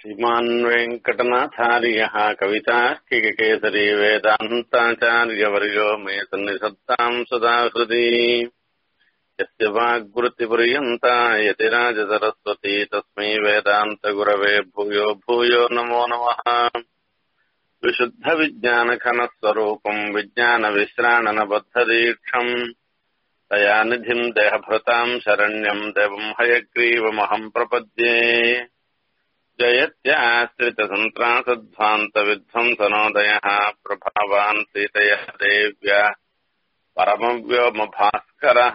श्रीमान् वेङ्कटनाथार्यः कवितार्किककेसरी वेदान्ताचार्यवर्यो मे सन्निधत्ताम् सदा हृदि यस्य वाग्वृत्तिपर्यन्ता यतिराजसरस्वती तस्मै वेदान्तगुरवे भूयो भूयो नमो नमः विशुद्धविज्ञानघनस्वरूपम् विज्ञानविश्राणनबद्धदीक्षम् दयानिधिम् देहभृताम् शरण्यम् देवम् हयग्रीवमहम् प्रपद्ये जयत्याश्रितसन्त्रासध्वान्तविध्वंसनोदयः प्रभावान् सीतया देव्या परमव्योमभास्करः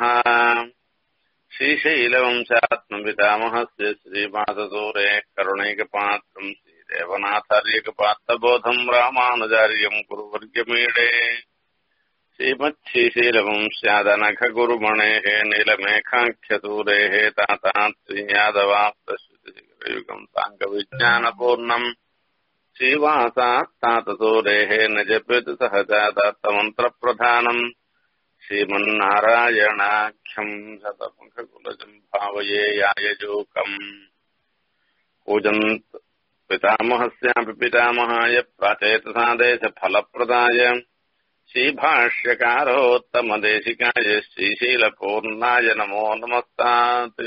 श्रीशैलवंशात्मपितामहस्य श्रीमातसूरे करुणैकपात्रम् श्रीदेवनाथार्यकपात्रबोधम् रामानुजार्यम् कुरुवर्गमीडे श्रीमच्छीशीलवंस्यादनखगुरुमणेः नीलमेघाख्यसूरेः तातात् श्रीयादवाप्तश्रुतियुगम् साङ्गविज्ञानपूर्णम् श्रीवासात् तातसूरेः निजपितु सहजादत्तमन्त्रप्रधानम् श्रीमन्नारायणाख्यम् शतमुखकुलजम् भावये यायजूकम् पूजन्त् पितामहस्यापि पितामहाय प्राचेतसादेशफलप्रदाय श्रीभाष्यकारोत्तमदेशिकाय श्रीशीलपूर्णाय नमो नमस्तात्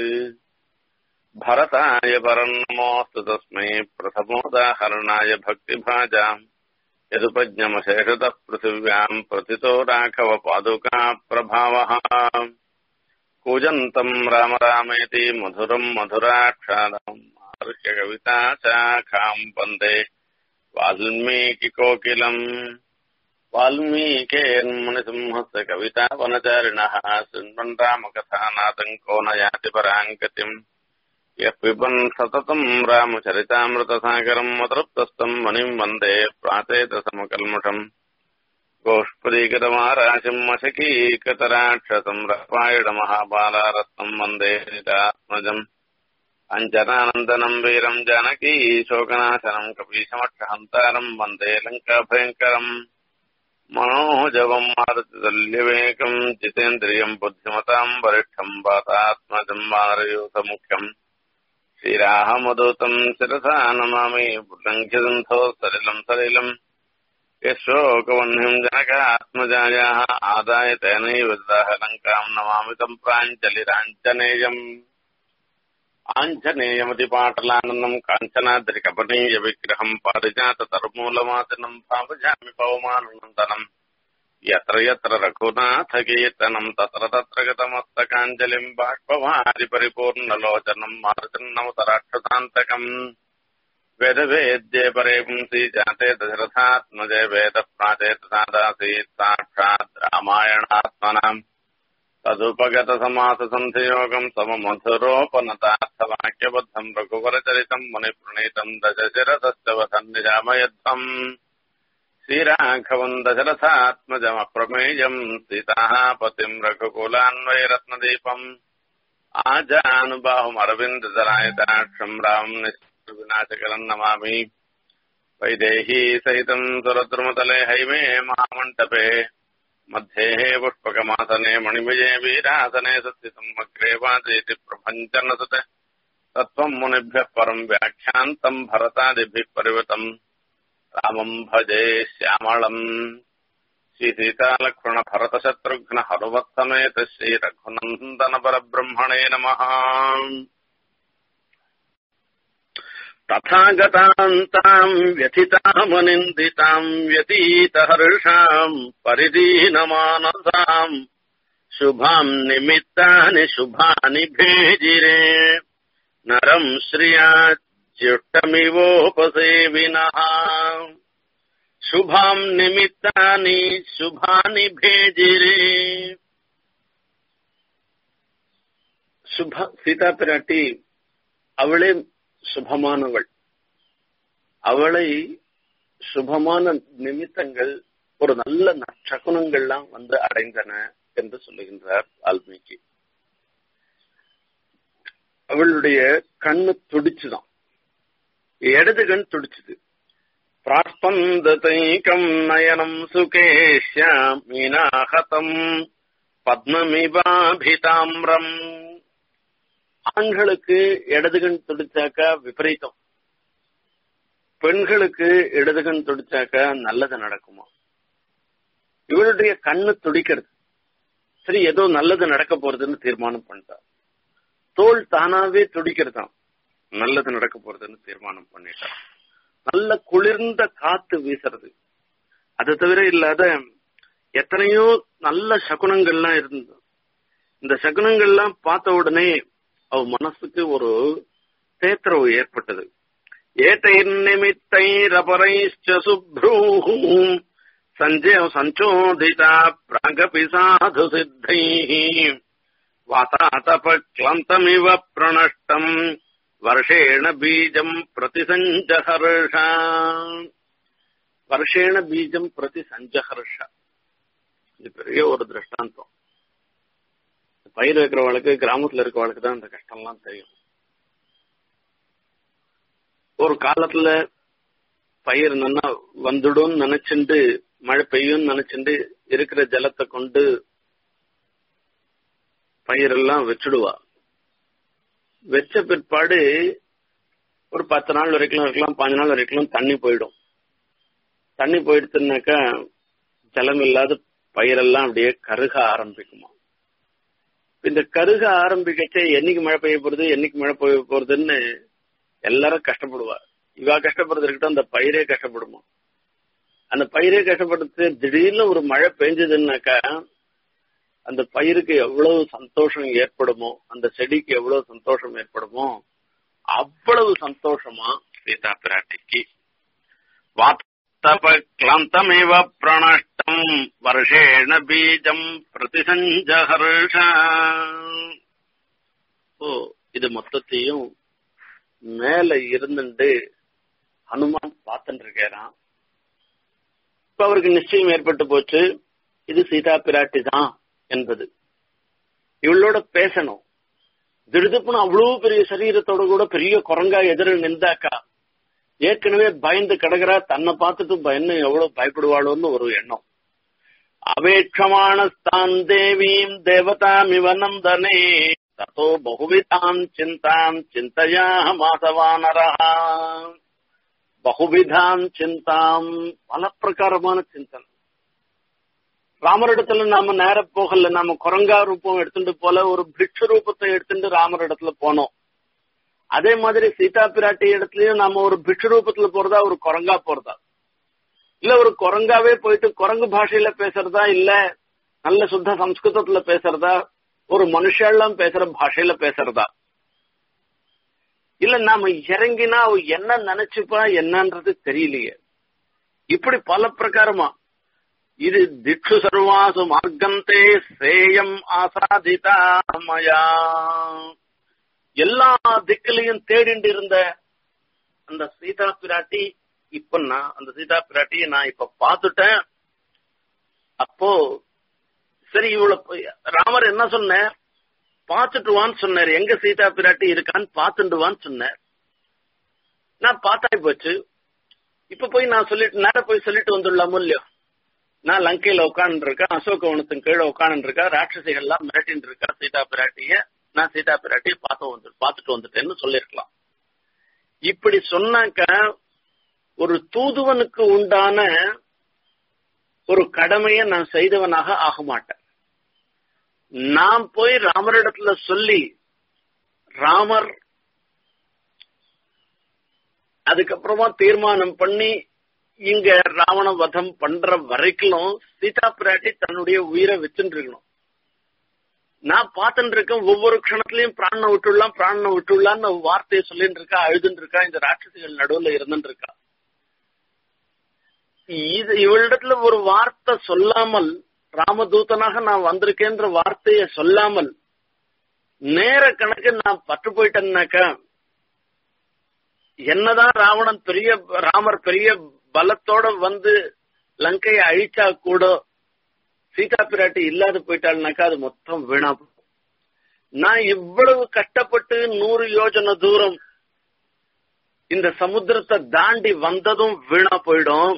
भरताय परम् नमोऽस्तु तस्मै प्रथमोदाहरणाय भक्तिभाजाम् यदुपज्ञमशेषतः पृथिव्याम् प्रथितो राघव पादुका प्रभावः कूजन्तम् राम रामेति मधुरम् मधुराक्षरम् आर्ह्यकविता शाखाम् वन्दे वाल्मीकिकोकिलम् वाल्मीकेर्मुनिसिंहस्य कवितावनचारिणः शृण्वन् रामकथानाथम् को न याति पराम् गतिम् यः पिबन् सततम् रामचरितामृतसागरम् अतृप्तस्तम् मणिम् वन्दे प्राचेतसमकल्मषम् गोष्पदीकृतमाराशिम् अशकीकृतराक्षसम् रपायणमहाबालारत्नम् वन्दे निरात्मजम् अञ्जनानन्दनम् वीरम् जानकी शोकनाशनम् कपीशमक्षहन्तारम् वन्दे लङ्काभयङ्करम् मनोजवम् मारुतितल्यवेकम् जितेन्द्रियम् बुद्धिमताम् वरिष्ठम् वातात्मजम् वानरयूथमुख्यम् श्रीरामदूतम् शिरसा नमामि उल्लङ्घ्यसन्धो सलिलम् सलिलम् यशोकवह्निम् जनकात्मजायाः आदाय तेनैव ददाह लङ्काम् नमामि तम् प्राञ्जलिराञ्जनेयम् आञ्जनेयमतिपाटलानन्दम् काञ्चनाद्रिकपनीयविग्रहम् पारिजाततर्मूलमासनम् भावजामि पवमानन्दनम् यत्र यत्र रघुनाथकीर्तनम् तत्र तत्र गतमस्तकाञ्जलिम् बाष्पवारि परिपूर्णलोचनम् मारुतन्नवतराक्षसान्तकम् वेदवेद्ये परे पुंसि जाते दशरथात्मजे वेदप्राचेतसादासीत् साक्षात् रामायणात्मनाम् तदुपगतसमाससन्धियोगम् सममधुरोपनतार्थवाक्यबद्धम् रघुवरचरितम् मुनिप्रणीतम् दशशिरसश्च वसन्निजामयध्वम् श्रीराघवम् दशरथात्मजमप्रमेयम् सीताः पतिम् रघुकुलान्वयरत्नदीपम् आजानुबाहुमरविन्दरायताक्षम् राम् निःविनाशकरम् नमामि वैदेही सहितम् सुरद्रुमतले हैमे महामण्डपे मध्ये पुष्पकमासने मणिमये वीरासने सत्सितम् अग्रे वाचयति प्रपञ्चनसुत तत्त्वम् मुनिभ्यः परम् व्याख्यान्तम् भरतादिभिः परिवृतम् रामम् भजे श्यामळम् श्रीसीतालक्ष्मणभरतशत्रुघ्न हनुमत्समेत श्रीरघुनन्दनपरब्रह्मणे नमः तथा गतान्ताम् व्यथितामनिन्दिताम् व्यतीतहर्षाम् परिदीनमानसाम् शुभाम् निमित्तानि शुभानि भेजिरे नरम् श्रियाज्युष्टमिवोपसेविनः शुभाम् निमित्तानि शुभानि भेजिरे சுப சீதா பிராட்டி அவளே சுபமானவள் அவளை சுபமான நிமித்தங்கள் ஒரு நல்ல நற்சகுனங்கள்லாம் வந்து அடைந்தன என்று சொல்லுகின்றார் வால்மீகி அவளுடைய கண்ணு துடிச்சுதான் இடது கண் துடிச்சுது பிராஸ்பந்ததைக்கம் நயனம் சுகேஷ்யாம் மீனாகதம் பத்மமிபாபிதாம்ரம் ஆண்களுக்கு இடது கண் துடிச்சாக்கா விபரீதம் பெண்களுக்கு இடதுகண் துடிச்சாக்க நல்லது நடக்குமா இவளுடைய கண்ணு துடிக்கிறது சரி ஏதோ நல்லது நடக்க போறதுன்னு தீர்மானம் பண்ணிட்டா தோல் தானாவே துடிக்கிறதாம் நல்லது நடக்க போறதுன்னு தீர்மானம் பண்ணிட்டா நல்ல குளிர்ந்த காத்து வீசுறது அது தவிர இல்லாத எத்தனையோ நல்ல சகுனங்கள்லாம் இருந்தது இந்த சகுனங்கள்லாம் பார்த்த உடனே அவ மனசுக்கு ஒரு தேத்திரவு ஏற்பட்டது ஏதைர் நிமித்தைரபரைச்ச சுப்ரூஹும் சஞ்சய சஞ்சோதிதா பிராகபி சாது சித்தை வாதாதப கிளந்தமிவ பிரணஷ்டம் வருஷேண பீஜம் பிரதிசஞ்சஹர்ஷ வருஷேண பீஜம் பிரதி சஞ்சஹர்ஷ இது பெரிய ஒரு திருஷ்டாந்தம் பயிர் வைக்கிறவளுக்கு கிராமத்துல இருக்கிறவளுக்கு தான் இந்த கஷ்டம்லாம் தெரியும் ஒரு காலத்துல பயிர் நல்லா வந்துடும் நினைச்சுண்டு மழை பெய்யும் நினைச்சுண்டு இருக்கிற ஜலத்தை கொண்டு பயிரெல்லாம் வச்சுடுவா வச்ச பிற்பாடு ஒரு பத்து நாள் வரைக்கும் இருக்கலாம் பாஞ்சு நாள் வரைக்கும் தண்ணி போயிடும் தண்ணி போயிடுச்சுனாக்கா ஜலம் இல்லாத பயிரெல்லாம் அப்படியே கருக ஆரம்பிக்குமா இந்த கருக ஆரம்பிக்கச்சே என்னைக்கு மழை பெய்ய போறது என்னைக்கு மழை பெய்ய போறதுன்னு எல்லாரும் கஷ்டப்படுவா இவா கஷ்டப்படுறது இருக்கட்டும் அந்த பயிரே கஷ்டப்படுமா அந்த பயிரே கஷ்டப்படுறது திடீர்னு ஒரு மழை பெஞ்சதுன்னாக்கா அந்த பயிருக்கு எவ்வளவு சந்தோஷம் ஏற்படுமோ அந்த செடிக்கு எவ்வளவு சந்தோஷம் ஏற்படுமோ அவ்வளவு சந்தோஷமா சீதா பிராட்டிக்கு வாத்தப கிளந்தமிவ பிரணஷ்டம் வருஷேண பீஜம் பிரதிசஞ்சஹர்ஷ ஓ இது மொத்தத்தையும் மேல இருந்துட்டு ஹனுமான் பார்த்துட்டு இருக்காராம் இப்ப அவருக்கு நிச்சயம் ஏற்பட்டு போச்சு இது சீதா பிராட்டி தான் என்பது இவளோட பேசணும் திடுதுப்புன்னு அவ்வளவு பெரிய சரீரத்தோட கூட பெரிய குரங்கா எதிர நின்றாக்கா ஏற்கனவே பயந்து கிடக்குறா தன்னை பார்த்துட்டு பயந்து எவ்வளவு பயப்படுவாளோன்னு ஒரு எண்ணம் அபேட்சமானஸ்தான் தேவீம் தேவதாம் இவ நந்தனே தத்தோ பகுவிதாம் சிந்தாம் சிந்தையா மாசவானரா பகுவிதாம் சிந்தாம் பல பிரகாரமான சிந்தனை ராமரிடத்துல நாம நேர போகல நாம குரங்கா ரூபம் எடுத்துட்டு போல ஒரு பிக்ஷ ரூபத்தை எடுத்துட்டு ராமர் இடத்துல போனோம் அதே மாதிரி சீதா பிராட்டி இடத்துலயும் நாம ஒரு பிக்ஷ ரூபத்துல போறதா ஒரு குரங்கா போறதா இல்ல ஒரு குரங்காவே போயிட்டு குரங்கு பாஷையில பேசுறதா இல்ல நல்ல சுத்த சம்ஸ்கிருதத்துல பேசுறதா ஒரு மனுஷெல்லாம் பேசுற பாஷையில பேசுறதா இல்ல நாம இறங்கினா அவ என்ன நினைச்சுப்பா என்னன்றது தெரியலையே இப்படி பல பிரகாரமா இது திக்ஷு சர்வாசு மார்க்கந்தே சேயம் ஆசாதிதா மயா எல்லா திக்கிலையும் தேடிண்டு இருந்த அந்த சீதா பிராட்டி இப்ப நான் அந்த சீதா பிராட்டியை நான் இப்ப பாத்துட்டேன் அப்போ சரி இவ்வளவு ராமர் என்ன சொன்ன பாத்துட்டு வான்னு சொன்னார் எங்க சீதா பிராட்டி இருக்கான்னு பாத்துட்டு வான்னு சொன்னார் நான் பார்த்தாய் போச்சு இப்ப போய் நான் சொல்லிட்டு நேர போய் சொல்லிட்டு வந்துடலாமோ இல்லையோ நான் லங்கையில உட்காந்து இருக்கேன் அசோகவனத்தின் கீழே உட்காந்து இருக்கா ராட்சசிகள் எல்லாம் மிரட்டின்னு இருக்கா சீதா பிராட்டிய நான் சீதா பிராட்டிய பார்த்து வந்து பார்த்துட்டு வந்துட்டேன்னு சொல்லிருக்கலாம் இப்படி சொன்னாக்க ஒரு தூதுவனுக்கு உண்டான ஒரு கடமையை நான் செய்தவனாக ஆக மாட்டேன் நான் போய் ராமரிடத்துல சொல்லி ராமர் அதுக்கப்புறமா தீர்மானம் பண்ணி இங்க ராவண வதம் பண்ற வரைக்கும் சீதா பிராட்டி தன்னுடைய உயிரை வச்சுட்டு இருக்கணும் நான் பார்த்துட்டு இருக்கேன் ஒவ்வொரு க்ஷணத்திலையும் பிராணனை விட்டுடலாம் பிராணனை விட்டுடலான்னு வார்த்தையை சொல்லிட்டு இருக்கா அழுதுன்னு இருக்கா இந்த ராட்சசிகள் நடுவுல இருந்துட்டு இருக்கா இது இவளிடத்துல ஒரு வார்த்தை சொல்லாமல் ராமதூதனாக நான் வந்திருக்கேன்ற வார்த்தையை சொல்லாமல் நேர கணக்கு நான் பட்டு போயிட்டேன்னாக்கா என்னதான் ராவணன் பெரிய ராமர் பெரிய பலத்தோட வந்து லங்கையை அழிச்சா கூட சீதா பிராட்டி இல்லாத போயிட்டாள்னாக்கா அது மொத்தம் வீணா போகும் நான் இவ்வளவு கஷ்டப்பட்டு நூறு யோஜனை தூரம் இந்த சமுத்திரத்தை தாண்டி வந்ததும் வீணா போயிடும்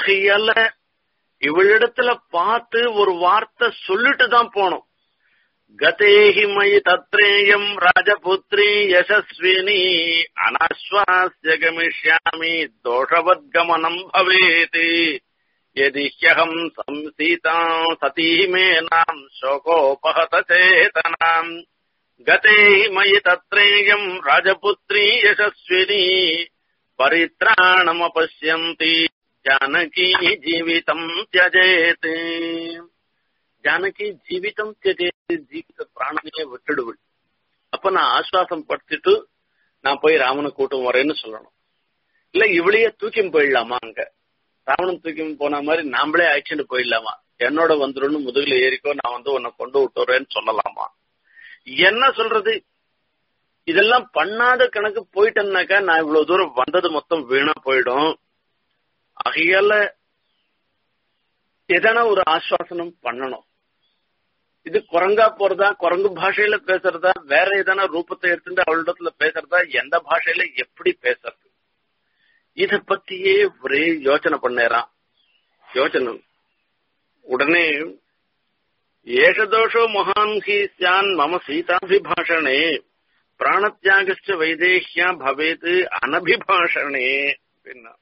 ஆகையால இவளிடத்துல பார்த்து ஒரு வார்த்தை சொல்லிட்டு தான் போனோம் गतेहि मयि तत्रेयम् राजपुत्री यशस्विनी अनाश्वास्य गमिष्यामि दोषवद्गमनम् भवेत् यदि ह्यहम् संसीता सती मे नाम् शोकोपहत चेतनाम् गते मयि तत्रेयम् राजपुत्री यशस्विनी परित्राणमपश्यन्ति जानकी जीवितम् त्यजेत् ஜானகி ஜீவிதம் தியஜேத் ஜீவித பிராணனையே விட்டுடுவள் அப்ப நான் ஆஸ்வாசம் படுத்திட்டு நான் போய் ராமனை கூட்டம் வரேன்னு சொல்லணும் இல்ல இவளையே தூக்கி போயிடலாமா அங்க ராவணன் தூக்கி போன மாதிரி நாமளே ஆக்சிடென்ட் போயிடலாமா என்னோட வந்துடும் முதுகுல ஏறிக்கோ நான் வந்து உன்னை கொண்டு விட்டுறேன்னு சொல்லலாமா என்ன சொல்றது இதெல்லாம் பண்ணாத கணக்கு போயிட்டேன்னாக்கா நான் இவ்வளவு தூரம் வந்தது மொத்தம் வீணா போயிடும் ஆகையால எதனா ஒரு ஆஸ்வாசனம் பண்ணணும் இது குரங்கா போறதா குரங்கு பாஷையில பேசுறதா வேற எதனா ரூபத்தை எடுத்துட்டு அவளிடத்துல பேசுறதா எந்த பாஷையில எப்படி பேசுறது இத பத்தியே ஒரே யோசனை பண்ணேறான் யோசனை உடனே ஏஷதோஷோ மகான் ஹி சியான் மம சீதாபிபாஷணே பிராணத்தியாகச்ச வைதேஹ்யா பவேது அனபிபாஷணே அப்படின்னா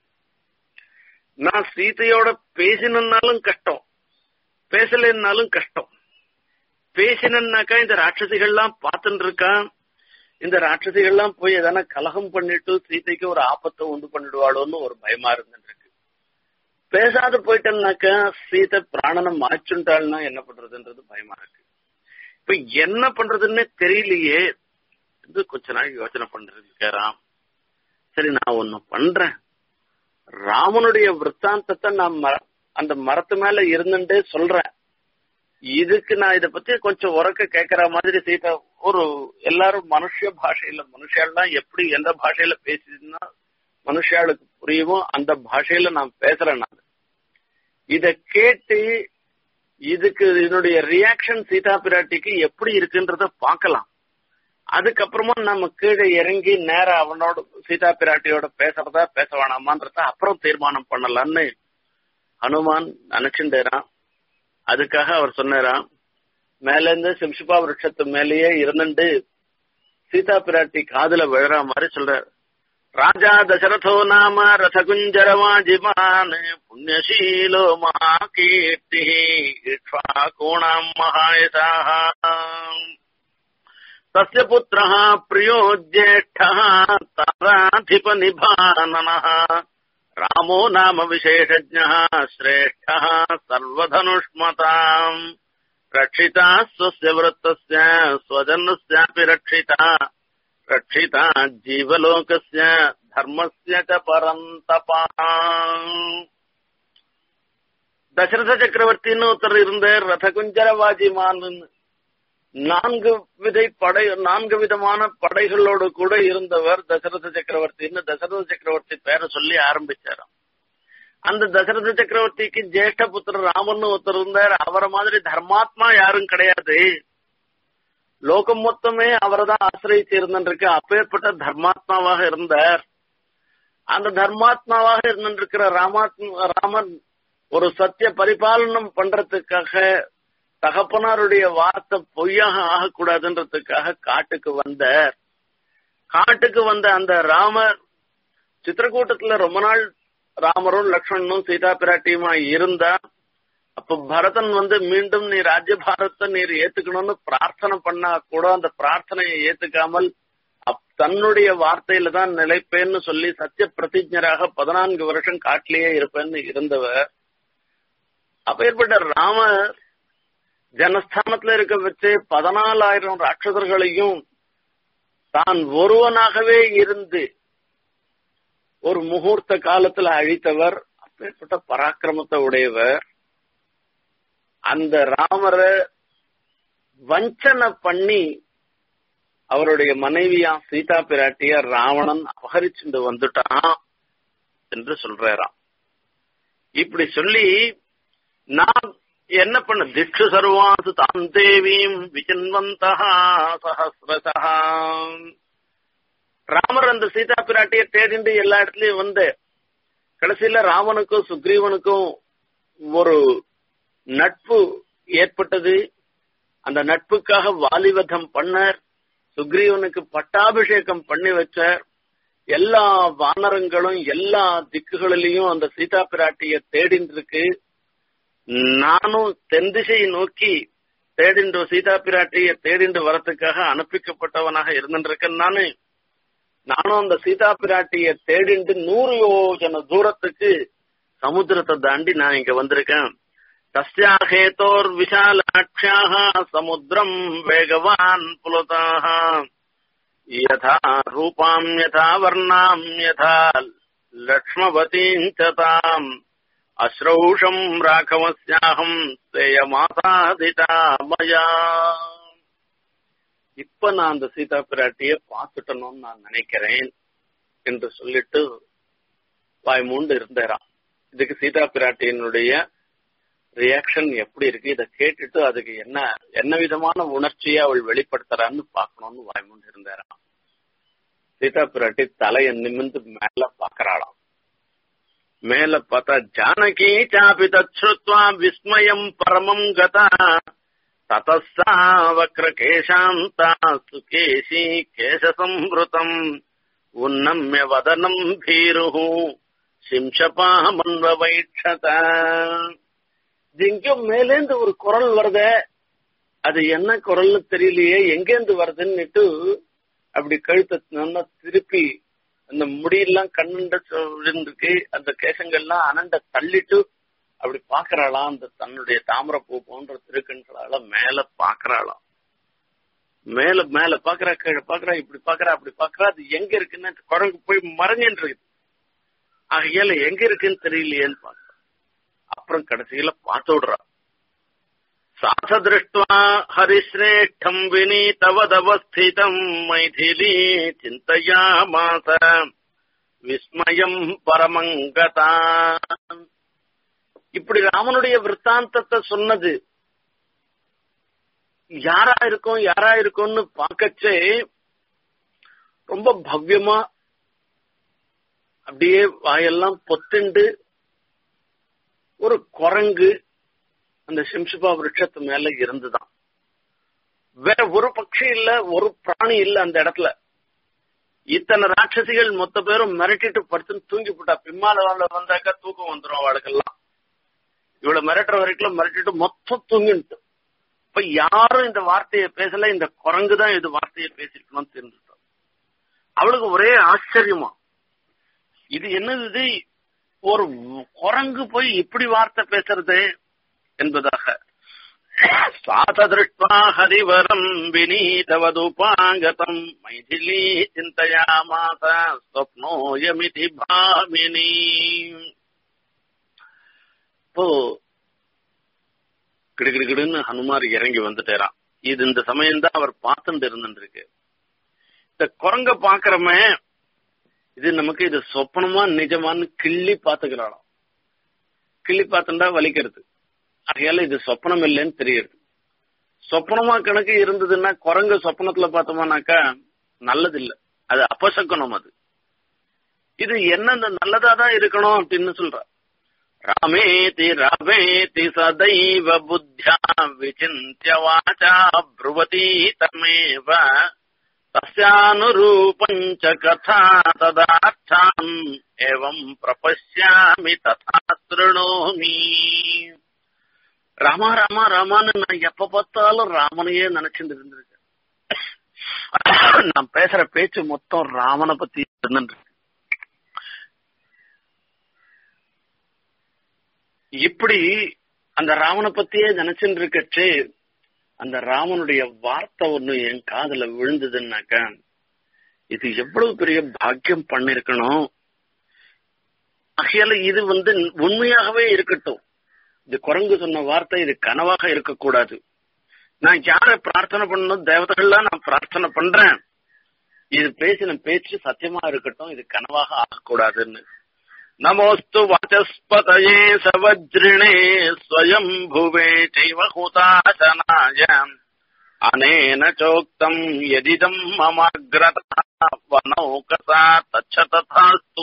நான் சீதையோட பேசினாலும் கஷ்டம் பேசலன்னாலும் கஷ்டம் பேசினாக்கா இந்த ராட்சசிகள்லாம் பார்த்துட்டு இருக்கா இந்த ராட்சசிகள்லாம் போய் எதனா கலகம் பண்ணிட்டு சீதைக்கு ஒரு ஆபத்தை உண்டு பண்ணிடுவாளோன்னு ஒரு பயமா இருந்துட்டு இருக்கு பேசாத போயிட்டேன்னாக்கா சீதை பிராணனை மாச்சுட்டாள்னா என்ன பண்றதுன்றது பயமா இருக்கு இப்ப என்ன பண்றதுன்னே தெரியலையே இது கொஞ்ச நாள் யோசனை பண்ணிருக்காராம் சரி நான் ஒன்னு பண்றேன் ராமனுடைய விற்த்தாந்தத்தை நான் அந்த மரத்து மேல இருந்துட்டே சொல்றேன் இதுக்கு நான் இத பத்தி கொஞ்சம் உறக்க கேட்கற மாதிரி சீதா ஒரு எல்லாரும் மனுஷ பாஷையில மனுஷாலாம் எப்படி எந்த பாஷையில பேசினா மனுஷாளுக்கு புரியுமோ அந்த பாஷையில நான் பேசுறேன் நான் இத கேட்டு இதுக்கு இதனுடைய ரியாக்ஷன் சீதா பிராட்டிக்கு எப்படி இருக்குன்றத பார்க்கலாம் அதுக்கப்புறமா நம்ம கீழே இறங்கி நேர அவனோட சீதா பிராட்டியோட பேசுறதா பேச வேணாமான்றத அப்புறம் தீர்மானம் பண்ணலாம்னு ஹனுமான் நினைச்சுட்டாராம் அதுக்காக அவர் சொன்னாராம் மேல இருந்து சிம்சுபா விருட்சத்து மேலேயே இருந்துட்டு சீதா பிராட்டி காதுல விழற மாதிரி சொல்றார் ராஜா தசரதோ நாம ரசகுஞ்சரமாஜிமான் புண்ணியசீலோ மகா கீர்த்தி கோணாம் மகாயதாக तस्य पुत्रः प्रियो ज्येष्ठः ताराधिपनिभाननः रामो नाम विशेषज्ञः श्रेष्ठः सर्वधनुष्मताम् रक्षिता स्वस्य वृत्तस्य स्वजनस्यापि रक्षिता रक्षिता जीवलोकस्य धर्मस्य च परन्तपा தசரத சக்கரவர்த்தின்னு ஒருத்தர் இருந்தார் ரதகுஞ்சரவாஜிமான் நான்கு விதை படை நான்கு விதமான படைகளோடு கூட இருந்தவர் தசரத சக்கரவர்த்தின்னு தசரத சக்கரவர்த்தி பேரை சொல்லி ஆரம்பிச்சாராம் அந்த தசரத சக்கரவர்த்திக்கு ஜேஷ்ட புத்திரர் ராமன் ஒருத்தர் இருந்தார் அவரை மாதிரி தர்மாத்மா யாரும் கிடையாது லோகம் மொத்தமே அவரை தான் ஆசிரியச்சு இருந்திருக்கு அப்பேற்பட்ட தர்மாத்மாவாக இருந்தார் அந்த தர்மாத்மாவாக இருந்திருக்கிற ராமாத்மா ராமன் ஒரு சத்திய பரிபாலனம் பண்றதுக்காக தகப்பனாருடைய வார்த்தை பொய்யாக ஆகக்கூடாதுன்றதுக்காக காட்டுக்கு வந்தார் காட்டுக்கு வந்த அந்த ராமர் சித்திரக்கூட்டத்துல ரொம்ப நாள் ராமரும் லக்ஷ்மணனும் சீதா பிராட்டியுமா இருந்தா அப்ப பரதன் வந்து மீண்டும் நீ ராஜ்யபாரத்தை நீர் ஏத்துக்கணும்னு பிரார்த்தனை பண்ணா கூட அந்த பிரார்த்தனையை ஏத்துக்காமல் தன்னுடைய வார்த்தையில தான் நிலைப்பேன்னு சொல்லி சத்திய பிரதிஜராக பதினான்கு வருஷம் காட்டிலேயே இருப்பேன்னு இருந்தவர் அப்பேற்பட்ட ராமர் ஜனஸ்தானத்துல இருக்க வச்சு பதினாலாயிரம் ராட்சசர்களையும் தான் ஒருவனாகவே இருந்து ஒரு முகூர்த்த காலத்துல அழித்தவர் அப்பேற்பட்ட பராக்கிரமத்தை உடையவர் அந்த ராமரை வஞ்சனை பண்ணி அவருடைய மனைவியா சீதா பிராட்டிய ராவணன் அபகரிச்சுட்டு வந்துட்டான் என்று சொல்றாராம் இப்படி சொல்லி நான் என்ன பண்ண திக்ஷு சர்வாசு தாம் தேவீம் விஜன்வந்தா சஹசிரசா ராமர் அந்த சீதா பிராட்டிய தேடிண்டு எல்லா இடத்துலயும் வந்து கடைசியில ராமனுக்கும் சுக்ரீவனுக்கும் ஒரு நட்பு ஏற்பட்டது அந்த நட்புக்காக வாலிவதம் பண்ணார் சுக்ரீவனுக்கு பட்டாபிஷேகம் பண்ணி வச்சார் எல்லா வானரங்களும் எல்லா திக்குகளிலையும் அந்த சீதா பிராட்டிய தேடின்னு இருக்கு நானும் தென் திசையை நோக்கி தேடிண்டு சீதா பிராட்டிய தேடிண்டு வரத்துக்காக அனுப்பிக்கப்பட்டவனாக இருந்துருக்கேன் நானு நானும் அந்த சீதா பிராட்டிய தேடிண்டு நூறு யோஜன தூரத்துக்கு சமுத்திரத்தை தாண்டி நான் இங்க வந்திருக்கேன் தஸ்யா ஹேதோர் விஷாலாட்சியாக சமுத்திரம் வேகவான் புலதாக யதா ரூபாம் யதா வர்ணாம் யதா லக்ஷ்மவதீம் ச தாம் அஸ்ரௌஷம் ராகவஸ்யாகம் சேயமாசாதிதா மயா இப்ப நான் அந்த சீதா பிராட்டிய பார்த்துட்டணும்னு நான் நினைக்கிறேன் என்று சொல்லிட்டு வாய் மூண்டு இருந்தாராம் இதுக்கு சீதா பிராட்டியினுடைய ரியாக்ஷன் எப்படி இருக்கு இதை கேட்டுட்டு அதுக்கு என்ன என்ன விதமான உணர்ச்சியை அவள் வெளிப்படுத்துறான்னு பாக்கணும்னு வாய் மூண்டு இருந்தாராம் சீதா பிராட்டி தலையை நிமிந்து மேல பாக்குறாளாம் மேல பார்த்தா ஜானகி சாபி தத்ருத்வா விஸ்மயம் பரமம் கதா ததசா வக்ரகேஷாந்தா சுகேஷி கேசசம்ருதம் உன்னம்ய வதனம் பீருஹு சிம்சபாமன்வ வைட்சத இது எங்கேயோ மேலேந்து ஒரு குரல் வருதே அது என்ன குரல்னு தெரியலையே எங்கேந்து வருதுன்னுட்டு அப்படி கழுத்தை நல்லா திருப்பி அந்த முடியெல்லாம் கண்ணுண்ட இருக்கு அந்த கேசங்கள்லாம் அனண்ட தள்ளிட்டு அப்படி பாக்குறாளாம் அந்த தன்னுடைய தாமரப்பூ போன்ற திருக்கண்களால மேல பாக்குறாளாம் மேல மேல பாக்குறா கீழே பாக்குறா இப்படி பாக்குறா அப்படி பாக்குறா அது எங்க இருக்குன்னு குரங்கு போய் மறைஞ்சின்னு இருக்குது ஆகையால எங்க இருக்குன்னு தெரியலையேன்னு பாக்குறா அப்புறம் கடைசியில பார்த்து விடுறா சாச திருஷ்டுவா ஹரிஸ்ரேஷ்டம் வினீதவதவஸ்திதம் மைதிலி சிந்தையாமாச விஸ்மயம் பரமங்கதா இப்படி ராமனுடைய விற்த்தாந்தத்தை சொன்னது யாரா இருக்கும் யாரா இருக்கும்னு பார்க்கச்சே ரொம்ப பவ்யமா அப்படியே வாயெல்லாம் பொத்துண்டு ஒரு குரங்கு அந்த சிம்சுபா விருட்சத்து மேல இருந்துதான் வேற ஒரு பட்சி இல்ல ஒரு பிராணி இல்ல அந்த இடத்துல இத்தனை ராட்சசிகள் மொத்த பேரும் மிரட்டிட்டு படுத்துன்னு தூங்கி போட்டா பிம்மால வந்தாக்கா தூக்கம் வந்துடும் அவளுக்கெல்லாம் இவ்வளவு மிரட்டுற வரைக்கும் மிரட்டிட்டு மொத்தம் தூங்கிட்டு இப்ப யாரும் இந்த வார்த்தையை பேசல இந்த குரங்கு தான் இது வார்த்தையை பேசிருக்கணும்னு தெரிஞ்சுட்டோம் அவளுக்கு ஒரே ஆச்சரியமா இது என்னது ஒரு குரங்கு போய் இப்படி வார்த்தை பேசுறது என்பதாக சாததிருஷ்டா ஹரிவரம் வினீதவதுபாங்கதம் மைதிலி சிந்தையாமாச ஸ்வப்னோயமிதி பாமினி இப்போ கிடுகிடுகிடுன்னு ஹனுமார் இறங்கி வந்துட்டாராம் இது இந்த சமயம் தான் அவர் பார்த்துட்டு இருந்துருக்கு இந்த குரங்க பாக்குறமே இது நமக்கு இது சொப்பனமா நிஜமான்னு கிள்ளி பாத்துக்கிறாளாம் கிள்ளி பார்த்துட்டா வலிக்கிறது ஆகையால இது சொப்பனம் இல்லைன்னு தெரியுது சொப்பனமா கணக்கு இருந்ததுன்னா குரங்கு சொப்பனத்துல பார்த்தோம்னாக்கா நல்லது இல்ல அது அபசக்கனம் அது இது என்ன நல்லதா தான் இருக்கணும் அப்படின்னு சொல்ற ராமேதி ராமேதி சதைவ புத்தியா விசிந்திய வாச்சா ப்ருவதி தமேவ தஸ்யானுரூபம் ச கதா ததார்த்தாம் ஏவம் பிரபஷ்யாமி ததா திருணோமி ராமா ராமா ராமான்னு நான் எப்ப பார்த்தாலும் ராமனையே நினைச்சுட்டு இருந்திருக்கேன் நான் பேசுற பேச்சு மொத்தம் ராமனை பத்தி இருந்துருக்கு இப்படி அந்த ராமனை பத்தியே நினைச்சுட்டு இருக்கச்சு அந்த ராமனுடைய வார்த்தை ஒண்ணு என் காதுல விழுந்ததுன்னாக்கா இது எவ்வளவு பெரிய பாக்கியம் பண்ணிருக்கணும் ஆகையால இது வந்து உண்மையாகவே இருக்கட்டும் இது குரங்கு சொன்ன வார்த்தை இது கனவாக இருக்கக்கூடாது நான் யார பிரார்த்தனை பண்ணணும் தேவதைகள்லாம் நான் பிரார்த்தனை பண்றேன் இது பேசின பேச்சு சத்தியமா இருக்கட்டும் இது கனவாக ஆகக்கூடாதுன்னு நமோஸ்து வாச்சஸ்பதயே சவஜ்ரிணே ஸ்வயம்புவே செய்வ ஹுதாசனாய அனேன சோக்தம் எதிதம் மமாகிரதா வனௌகசா தச்ச ததாஸ்து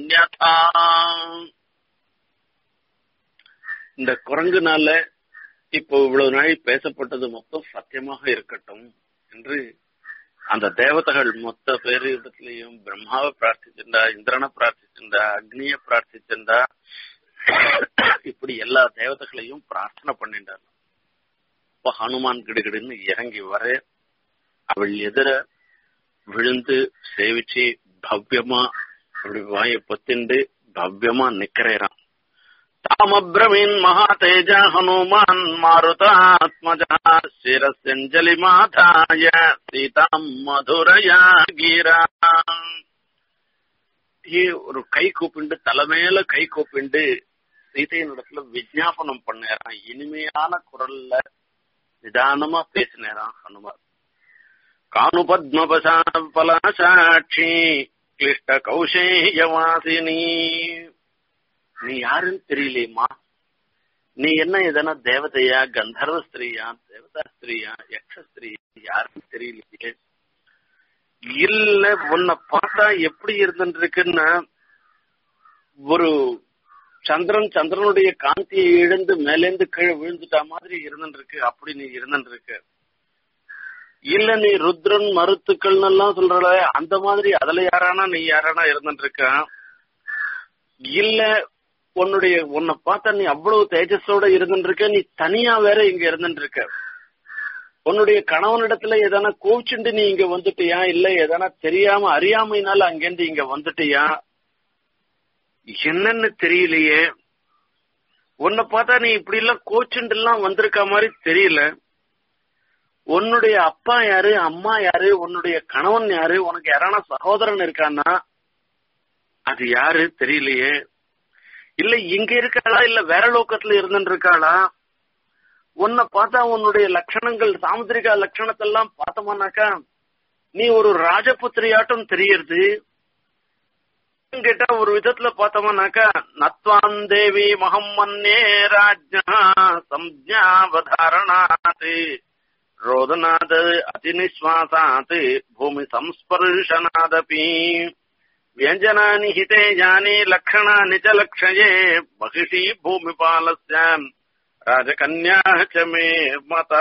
நான்யதா இந்த குரங்குனால இப்போ இவ்வளவு நாள் பேசப்பட்டது மொத்தம் சத்தியமாக இருக்கட்டும் என்று அந்த தேவதைகள் மொத்த பேரு இடத்துலயும் பிரம்மாவை பிரார்த்திச்சிருந்தா இந்திரனை பிரார்த்திச்சிருந்தா அக்னிய பிரார்த்திச்சிருந்தா இப்படி எல்லா தேவதைகளையும் பிரார்த்தனை பண்ணிட்டார் இப்ப ஹனுமான் கிடுகிடுன்னு இறங்கி வர அவள் எதிர விழுந்து சேவிச்சு பவ்யமா அப்படி வாய பொத்திண்டு பவ்யமா நிக்கிறேறான் தாமப்ரவீன் மகாதேஜ ஹனுமான் மாருதாத்மஜா சிரசஞ்சலி மாதாய சீதாம் மதுரயா கீரா ஒரு கை கூப்பிண்டு தலைமையில கை கூப்பிண்டு சீதையின் இடத்துல விஜாபனம் பண்ணேறான் இனிமையான குரல்ல நிதானமா பேசினேரான் ஹனுமான் காணு பத்மபசா பலாசாட்சி கிளிஷ்ட கௌசேயவாசினி நீ யாருன்னு தெரியலையம்மா நீ என்ன எதனா தேவதையா கந்தர்வ ஸ்திரீயா தேவதா ஸ்திரீயா யக்ஷ ஸ்திரீ யாருன்னு தெரியலையே இல்ல உன்னை பார்த்தா எப்படி இருந்துருக்குன்னா ஒரு சந்திரன் சந்திரனுடைய காந்தியை இழந்து மேலேந்து கீழே விழுந்துட்டா மாதிரி இருந்துருக்கு அப்படி நீ இருந்துருக்கு இல்ல நீ ருத்ரன் மருத்துக்கள் எல்லாம் சொல்றல அந்த மாதிரி அதுல யாரானா நீ யாரானா இருந்துருக்க இல்ல உன்னுடைய உன்னை பார்த்தா நீ அவ்வளவு தேஜஸோட இருந்துருக்க நீ தனியா வேற இங்க இருந்துருக்க உன்னுடைய கணவனிடத்துல எதனா கோவிச்சுண்டு நீ இங்க வந்துட்டியா இல்ல எதனா தெரியாம அறியாமைனால அங்கேருந்து இங்க வந்துட்டியா என்னன்னு தெரியலையே உன்னை பார்த்தா நீ இப்படி எல்லாம் கோச்சுண்டு எல்லாம் வந்திருக்க மாதிரி தெரியல உன்னுடைய அப்பா யாரு அம்மா யாரு உன்னுடைய கணவன் யாரு உனக்கு யாரான சகோதரன் இருக்கான்னா அது யாரு தெரியலையே இல்ல இங்க இருக்காளா இல்ல வேற லோக்கத்துல இருந்துட்டு இருக்காளா உன்னை பார்த்தா உன்னுடைய லட்சணங்கள் சாமுத்திரிகா லட்சணத்தெல்லாம் பார்த்தோம்னாக்கா நீ ஒரு ராஜபுத்திரியாட்டம் தெரியறது கேட்டா ஒரு விதத்துல பார்த்தோம்னாக்கா நத்வான் தேவி மகம்மன்னே ராஜ்யா சம்ஜாவதாரணாத் ரோதனாத் அதிநிஸ்வாசாத் பூமி சம்ஸ்பர்ஷனாதபி व्यञ्जनानि हिते यानि लक्षणानि च लक्षये महिषी भूमिपालस्य ராஜகன்யா மே மதா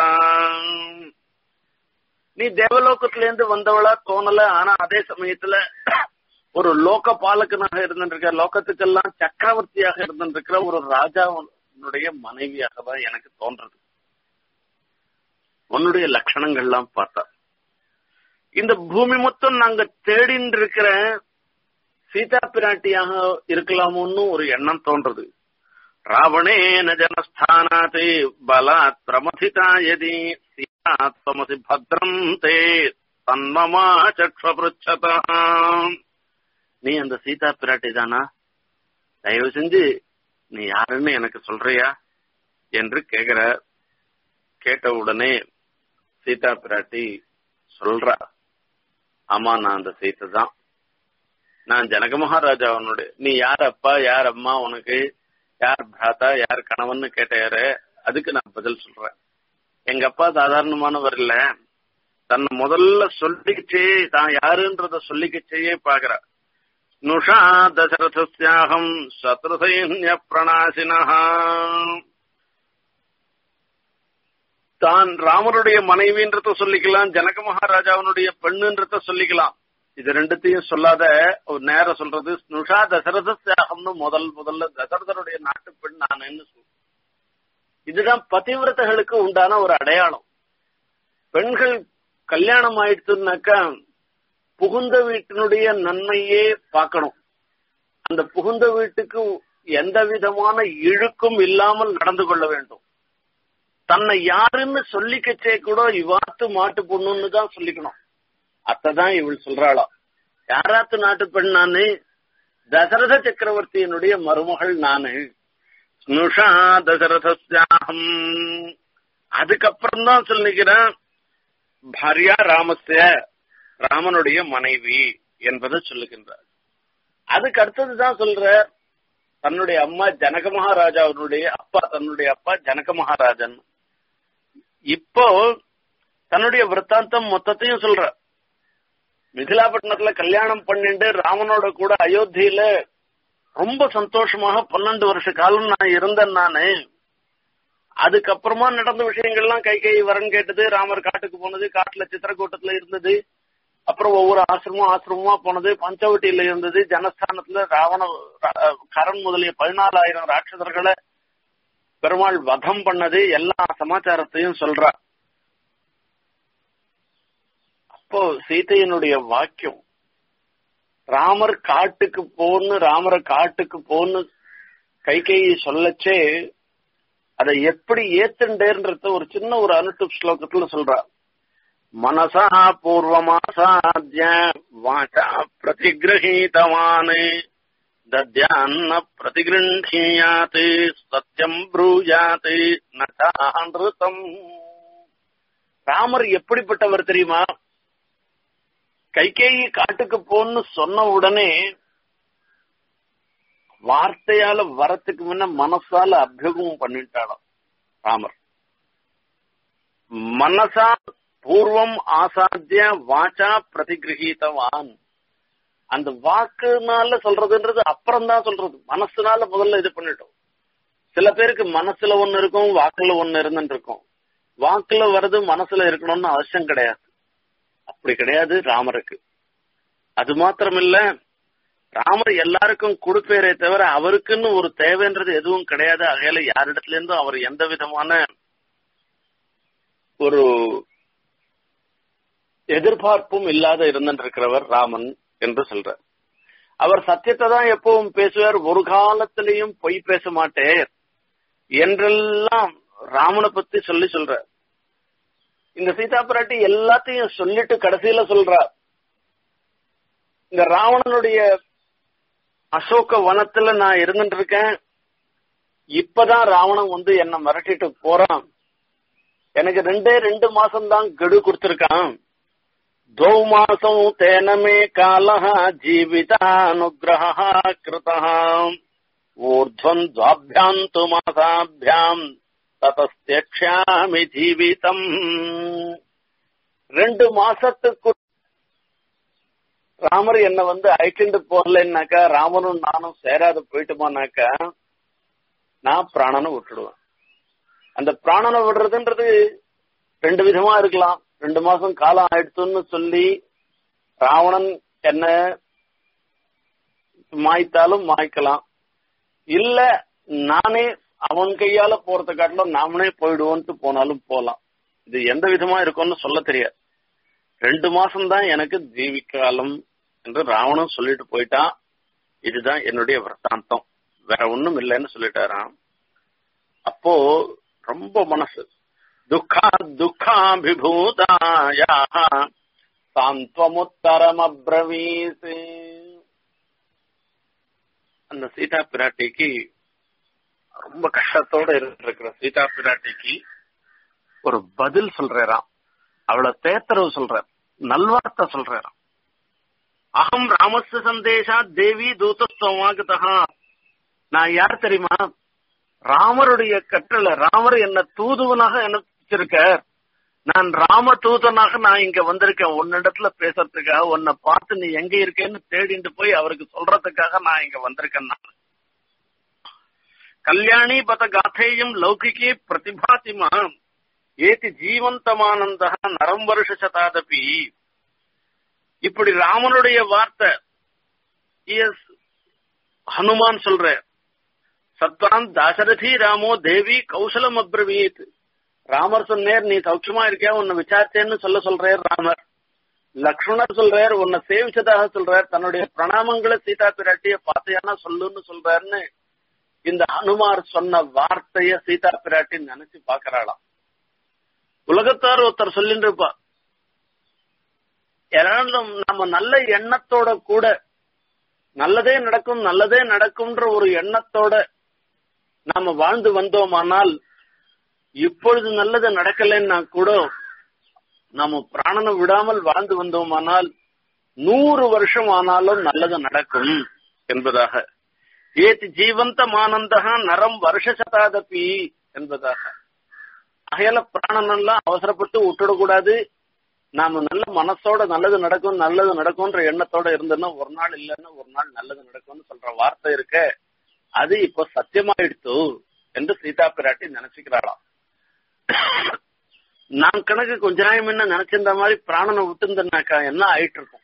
நீ தேவலோகத்துல இருந்து வந்தவளா தோணல ஆனா அதே சமயத்துல ஒரு லோக பாலகனாக இருந்திருக்க லோகத்துக்கெல்லாம் சக்கரவர்த்தியாக இருந்திருக்கிற ஒரு ராஜாவுடைய மனைவியாக தான் எனக்கு தோன்றது உன்னுடைய லட்சணங்கள்லாம் பார்த்தா இந்த பூமி மொத்தம் நாங்க தேடின்னு இருக்கிற சீதா பிராட்டியாக இருக்கலாமோன்னு ஒரு எண்ணம் தோன்றது ராவணேன ஜனஸ்தானாத் பலாத் பிரமதிதா யதி சீதாத்மசி பத்ரம் தே தன்மமா சக்ஷபுச்சதா நீ அந்த சீதா பிராட்டி தானா தயவு செஞ்சு நீ யாருன்னு எனக்கு சொல்றியா என்று கேக்குற கேட்ட உடனே சீதா பிராட்டி சொல்றா ஆமா நான் அந்த சீத்தை தான் நான் ஜனக மகாராஜாவனுடைய நீ யார் அப்பா யார் அம்மா உனக்கு யார் பிராத்தா யார் கணவன் கேட்டாரு அதுக்கு நான் பதில் சொல்றேன் எங்க அப்பா சாதாரணமானவர் இல்ல தன்னை முதல்ல சொல்லிக்கிச்சே தான் யாருன்றத சொல்லிக்கிச்சே பாக்குற நுஷா தசரதஸ்யாகம் சத்ருசைன்ய பிரணாசினா தான் ராமருடைய மனைவின்றத சொல்லிக்கலாம் ஜனக மகாராஜாவனுடைய பெண்ணுன்றத சொல்லிக்கலாம் இது ரெண்டுத்தையும் சொல்லாத ஒரு நேரம் சொல்றது நுஷா தசரத தியாகம்னு முதல் முதல்ல தசரதனுடைய நாட்டு பெண் நானுன்னு சொல் இதுதான் பதிவிரதைகளுக்கு உண்டான ஒரு அடையாளம் பெண்கள் கல்யாணம் ஆயிடுச்சுனாக்கா புகுந்த வீட்டினுடைய நன்மையே பார்க்கணும் அந்த புகுந்த வீட்டுக்கு எந்த விதமான இழுக்கும் இல்லாமல் நடந்து கொள்ள வேண்டும் தன்னை யாருன்னு சொல்லிக்கச்சே கூட இவாத்து மாட்டு பொண்ணுன்னு தான் சொல்லிக்கணும் அத்ததான் இவள் சொல்றாளா யாராத்து நாட்டு பெண் நானு தசரத சக்கரவர்த்தியினுடைய மருமகள் நானு ஸ்னுஷா தசரதாகம் அதுக்கப்புறம் தான் சொல்லிக்கிறேன் பாரியா ராமஸ்ய ராமனுடைய மனைவி என்பதை சொல்லுகின்றார் அதுக்கு அடுத்ததுதான் சொல்ற தன்னுடைய அம்மா ஜனக மகாராஜாவுடைய அப்பா தன்னுடைய அப்பா ஜனக மகாராஜன் இப்போ தன்னுடைய விற்த்தாந்தம் மொத்தத்தையும் சொல்ற மிதிலாப்பட்டினத்துல கல்யாணம் பண்ணிட்டு ராமனோட கூட அயோத்தியில ரொம்ப சந்தோஷமாக பன்னெண்டு வருஷ காலம் நான் இருந்தேன் நானு அதுக்கப்புறமா நடந்த விஷயங்கள்லாம் கை கை வரன் கேட்டது ராமர் காட்டுக்கு போனது காட்டுல சித்திரக்கூட்டத்துல இருந்தது அப்புறம் ஒவ்வொரு ஆசிரமும் ஆசிரமமா போனது பஞ்சவட்டியில இருந்தது ஜனஸ்தானத்துல ராவண கரண் முதலிய பதினாலாயிரம் ராட்சசர்களை பெருமாள் வதம் பண்ணது எல்லா சமாச்சாரத்தையும் சொல்றா அப்போ சீதையனுடைய வாக்கியம் ராமர் காட்டுக்கு போன்னு ராமரை காட்டுக்கு போன்னு கை கை சொல்லச்சே அதை எப்படி ஏத்துண்டேன்றத ஒரு சின்ன ஒரு அனுட்டு ஸ்லோகத்துல சொல்றா மனசா பூர்வமாசாத்திய வாச்சா பிரதிகிரகீதவான் தத்யான்ன பிரதிகிருஹீயாத் சத்தியம் ப்ரூயாத் நட்டாமிருதம் ராமர் எப்படிப்பட்டவர் தெரியுமா கைகேயி காட்டுக்கு போன்னு சொன்ன உடனே வார்த்தையால வரத்துக்கு முன்ன மனசால அபியோகம் பண்ணிட்டாலும் ராமர் மனசா பூர்வம் ஆசாத்திய வாச்சா பிரதிகிரகீதவான் அந்த வாக்குனால சொல்றதுன்றது அப்புறம் தான் சொல்றது மனசுனால முதல்ல இது பண்ணிட்டோம் சில பேருக்கு மனசுல ஒண்ணு இருக்கும் வாக்குல ஒண்ணு இருந்துட்டு இருக்கும் வாக்குல வர்றது மனசுல இருக்கணும்னு அவசியம் கிடையாது அப்படி கிடையாது ராமருக்கு அது மாத்திரமில்ல ராமர் எல்லாருக்கும் கொடுப்பேரே தவிர அவருக்குன்னு ஒரு தேவைன்றது எதுவும் கிடையாது அகையில யாரிடத்துல இருந்தும் அவர் எந்த விதமான ஒரு எதிர்பார்ப்பும் இல்லாத இருந்திருக்கிறவர் ராமன் என்று சொல்றார் அவர் சத்தியத்தை தான் எப்பவும் பேசுவார் ஒரு காலத்திலையும் பொய் பேச மாட்டேர் என்றெல்லாம் ராமனை பத்தி சொல்லி சொல்றார் இந்த சீதா பிராட்டி எல்லாத்தையும் சொல்லிட்டு கடைசியில சொல்றார் இந்த ராவணனுடைய அசோக வனத்துல நான் இருந்துட்டு இருக்கேன் இப்பதான் ராவணன் வந்து என்ன மிரட்டிட்டு போறான் எனக்கு ரெண்டே ரெண்டு மாசம் தான் கெடு கொடுத்திருக்கான் द्वौ मासौ तेन मे कालः जीवितानुग्रहः कृतः ऊर्ध्वम् द्वाभ्याम् तु मासाभ्याम् ततस्त्यक्ष्यामि ஜீவிதம் ரெண்டு மாசத்துக்கு ராமர் என்ன வந்து அழைச்சிட்டு போகலன்னாக்கா ராமனும் நானும் சேராத போயிட்டுமானாக்கா நான் பிராணனை விட்டுடுவேன் அந்த பிராணனை விடுறதுன்றது ரெண்டு விதமா இருக்கலாம் ரெண்டு மாசம் காலம் ஆயிடுத்துன்னு சொல்லி ராவணன் என்ன மாய்த்தாலும் மாய்க்கலாம் இல்ல நானே அவன் கையால போறத காட்டிலும் நாமனே போயிடுவோன்ட்டு போனாலும் போலாம் இது எந்த விதமா இருக்கும்னு சொல்ல தெரியாது ரெண்டு மாசம் தான் எனக்கு ஜீவிக்காலம் என்று ராவணன் சொல்லிட்டு போயிட்டான் இதுதான் என்னுடைய விரத்தாந்தம் வேற ஒண்ணும் இல்லைன்னு சொல்லிட்டாராம் அப்போ ரொம்ப மனசு துக்கா துக்காபிபூதாயா சாந்தமுத்தரமப்ரவீஸ் அந்த சீதா பிராட்டிக்கு ரொம்ப கஷ்டத்தோட இருக்கிற சீதா பிராட்டிக்கு ஒரு பதில் சொல்றாராம் அவளை தேத்தரவு சொல்ற நல்வார்த்தை சொல்றாராம் அகம் ராமஸ்ய சந்தேஷா தேவி தூதஸ்தமாகதா நான் யார் தெரியுமா ராமருடைய கட்டளை ராமர் என்ன தூதுவனாக அனுப்பிச்சிருக்கார் நான் ராம தூதனாக நான் இங்க வந்திருக்கேன் உன்னிடத்துல பேசுறதுக்காக உன்னை பார்த்து நீ எங்க இருக்கேன்னு தேடிட்டு போய் அவருக்கு சொல்றதுக்காக நான் இங்க வந்திருக்கேன் நான் கல்யாணி பத காத்தேயம் லௌகிகே பிரதிபாதிமா ஏதி ஜீவந்தமானந்த நரம் வருஷ சதாதபி இப்படி ராமனுடைய வார்த்தை எஸ் ஹனுமான் சொல்ற சத்வான் தாசரதி ராமோ தேவி கௌசலம் அப்ரவீத் ராமர் சொன்னேர் நீ சௌக்கியமா இருக்கியா உன்னை விசாரிச்சேன்னு சொல்ல சொல்றார் ராமர் லக்ஷ்மணர் சொல்றார் உன்னை சேவிச்சதாக சொல்றார் தன்னுடைய பிரணாமங்களை சீதா பிராட்டிய பார்த்தையானா சொல்லுன்னு சொல்றாருன்னு இந்த ஹனுமார் சொன்ன வார்த்தைய சீதா பிராட்டி நினைச்சு பாக்குறாளாம் உலகத்தார் ஒருத்தர் சொல்லிட்டு இருப்பா யாராலும் நம்ம நல்ல எண்ணத்தோட கூட நல்லதே நடக்கும் நல்லதே நடக்கும்ன்ற ஒரு எண்ணத்தோட நாம வாழ்ந்து வந்தோமானால் இப்பொழுது நல்லது நடக்கலைன்னா கூட நாம பிராணனை விடாமல் வாழ்ந்து வந்தோமானால் நூறு வருஷம் ஆனாலும் நல்லது நடக்கும் என்பதாக ஏத்தி ஜீவந்தமானந்தகா நரம் வருஷ சதாதபி என்பதாக அகையால பிராணனெல்லாம் அவசரப்பட்டு விட்டுடக்கூடாது நாம நல்ல மனசோட நல்லது நடக்கும் நல்லது நடக்கும்ன்ற எண்ணத்தோட இருந்தோம்னா ஒரு நாள் இல்லைன்னா ஒரு நாள் நல்லது நடக்கும்னு சொல்ற வார்த்தை இருக்க அது இப்ப சத்தியமாயிடுத்து என்று சீதா பிராட்டி நினைச்சுக்கிறாளாம் நான் கணக்கு கொஞ்ச நாயம் என்ன நினைச்சிருந்த மாதிரி பிராணனை விட்டுருந்தனாக்கா என்ன ஆயிட்டு இருக்கும்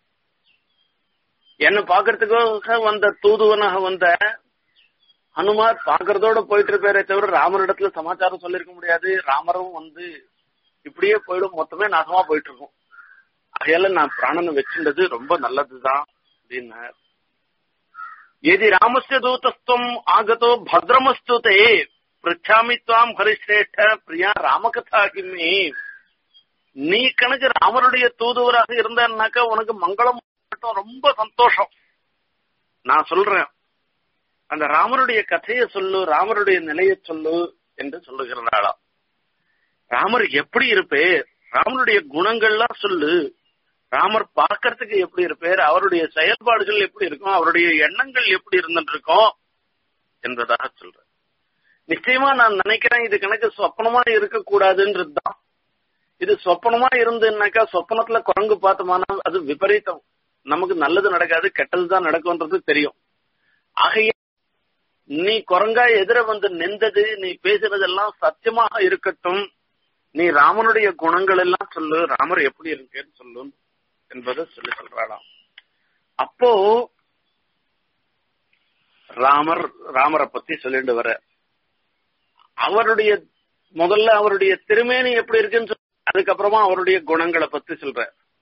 என்ன பாக்குறதுக்காக வந்த தூதுவனாக வந்த ஹனுமார் பாக்குறதோட போயிட்டு இருப்பாரே தவிர ராமரிடத்துல சமாச்சாரம் சொல்லிருக்க முடியாது ராமரும் வந்து இப்படியே போயிடும் மொத்தமே நாசமா போயிட்டு இருக்கும் அதையால நான் பிராணனை வச்சிருந்தது ரொம்ப நல்லதுதான் அப்படின்னார் எதி ராமஸ்ய தூதஸ்துவம் ஆகதோ பத்ரமஸ்துதே பிரிச்சாமி துவாம் ஹரிசிரேஷ்ட பிரியா ராமகதா கிம்மி நீ கணக்கு ராமருடைய தூதுவராக இருந்தான்னாக்கா உனக்கு மங்களம் மட்டும் ரொம்ப சந்தோஷம் நான் சொல்றேன் அந்த ராமருடைய கதையை சொல்லு ராமருடைய நிலையை சொல்லு என்று சொல்லுகிறாளாம் ராமர் எப்படி இருப்பேர் ராமருடைய குணங்கள்லாம் சொல்லு ராமர் பார்க்கறதுக்கு எப்படி இருப்பேர் அவருடைய செயல்பாடுகள் எப்படி இருக்கும் அவருடைய எண்ணங்கள் எப்படி இருந்துட்டு இருக்கும் என்பதாக சொல்ற நிச்சயமா நான் நினைக்கிறேன் இது கணக்கு சொப்பனமா இருக்கக்கூடாதுன்றதுதான் இது சொப்பனமா இருந்துன்னாக்கா சொப்பனத்துல குரங்கு பார்த்தோம்னா அது விபரீதம் நமக்கு நல்லது நடக்காது கெட்டதுதான் நடக்கும்ன்றது தெரியும் ஆகைய நீ குரங்கா எதிர வந்து நின்றது நீ பேசுறதெல்லாம் சத்தியமாக இருக்கட்டும் நீ ராமனுடைய குணங்கள் எல்லாம் சொல்லு ராமர் எப்படி இருக்கேன்னு சொல்லு என்பதை சொல்லி சொல்றாளாம் அப்போ ராமர் ராமரை பத்தி சொல்லிட்டு வர அவருடைய முதல்ல அவருடைய திருமேனி எப்படி இருக்குன்னு சொல்லி அதுக்கப்புறமா அவருடைய குணங்களை பத்தி சொல்ற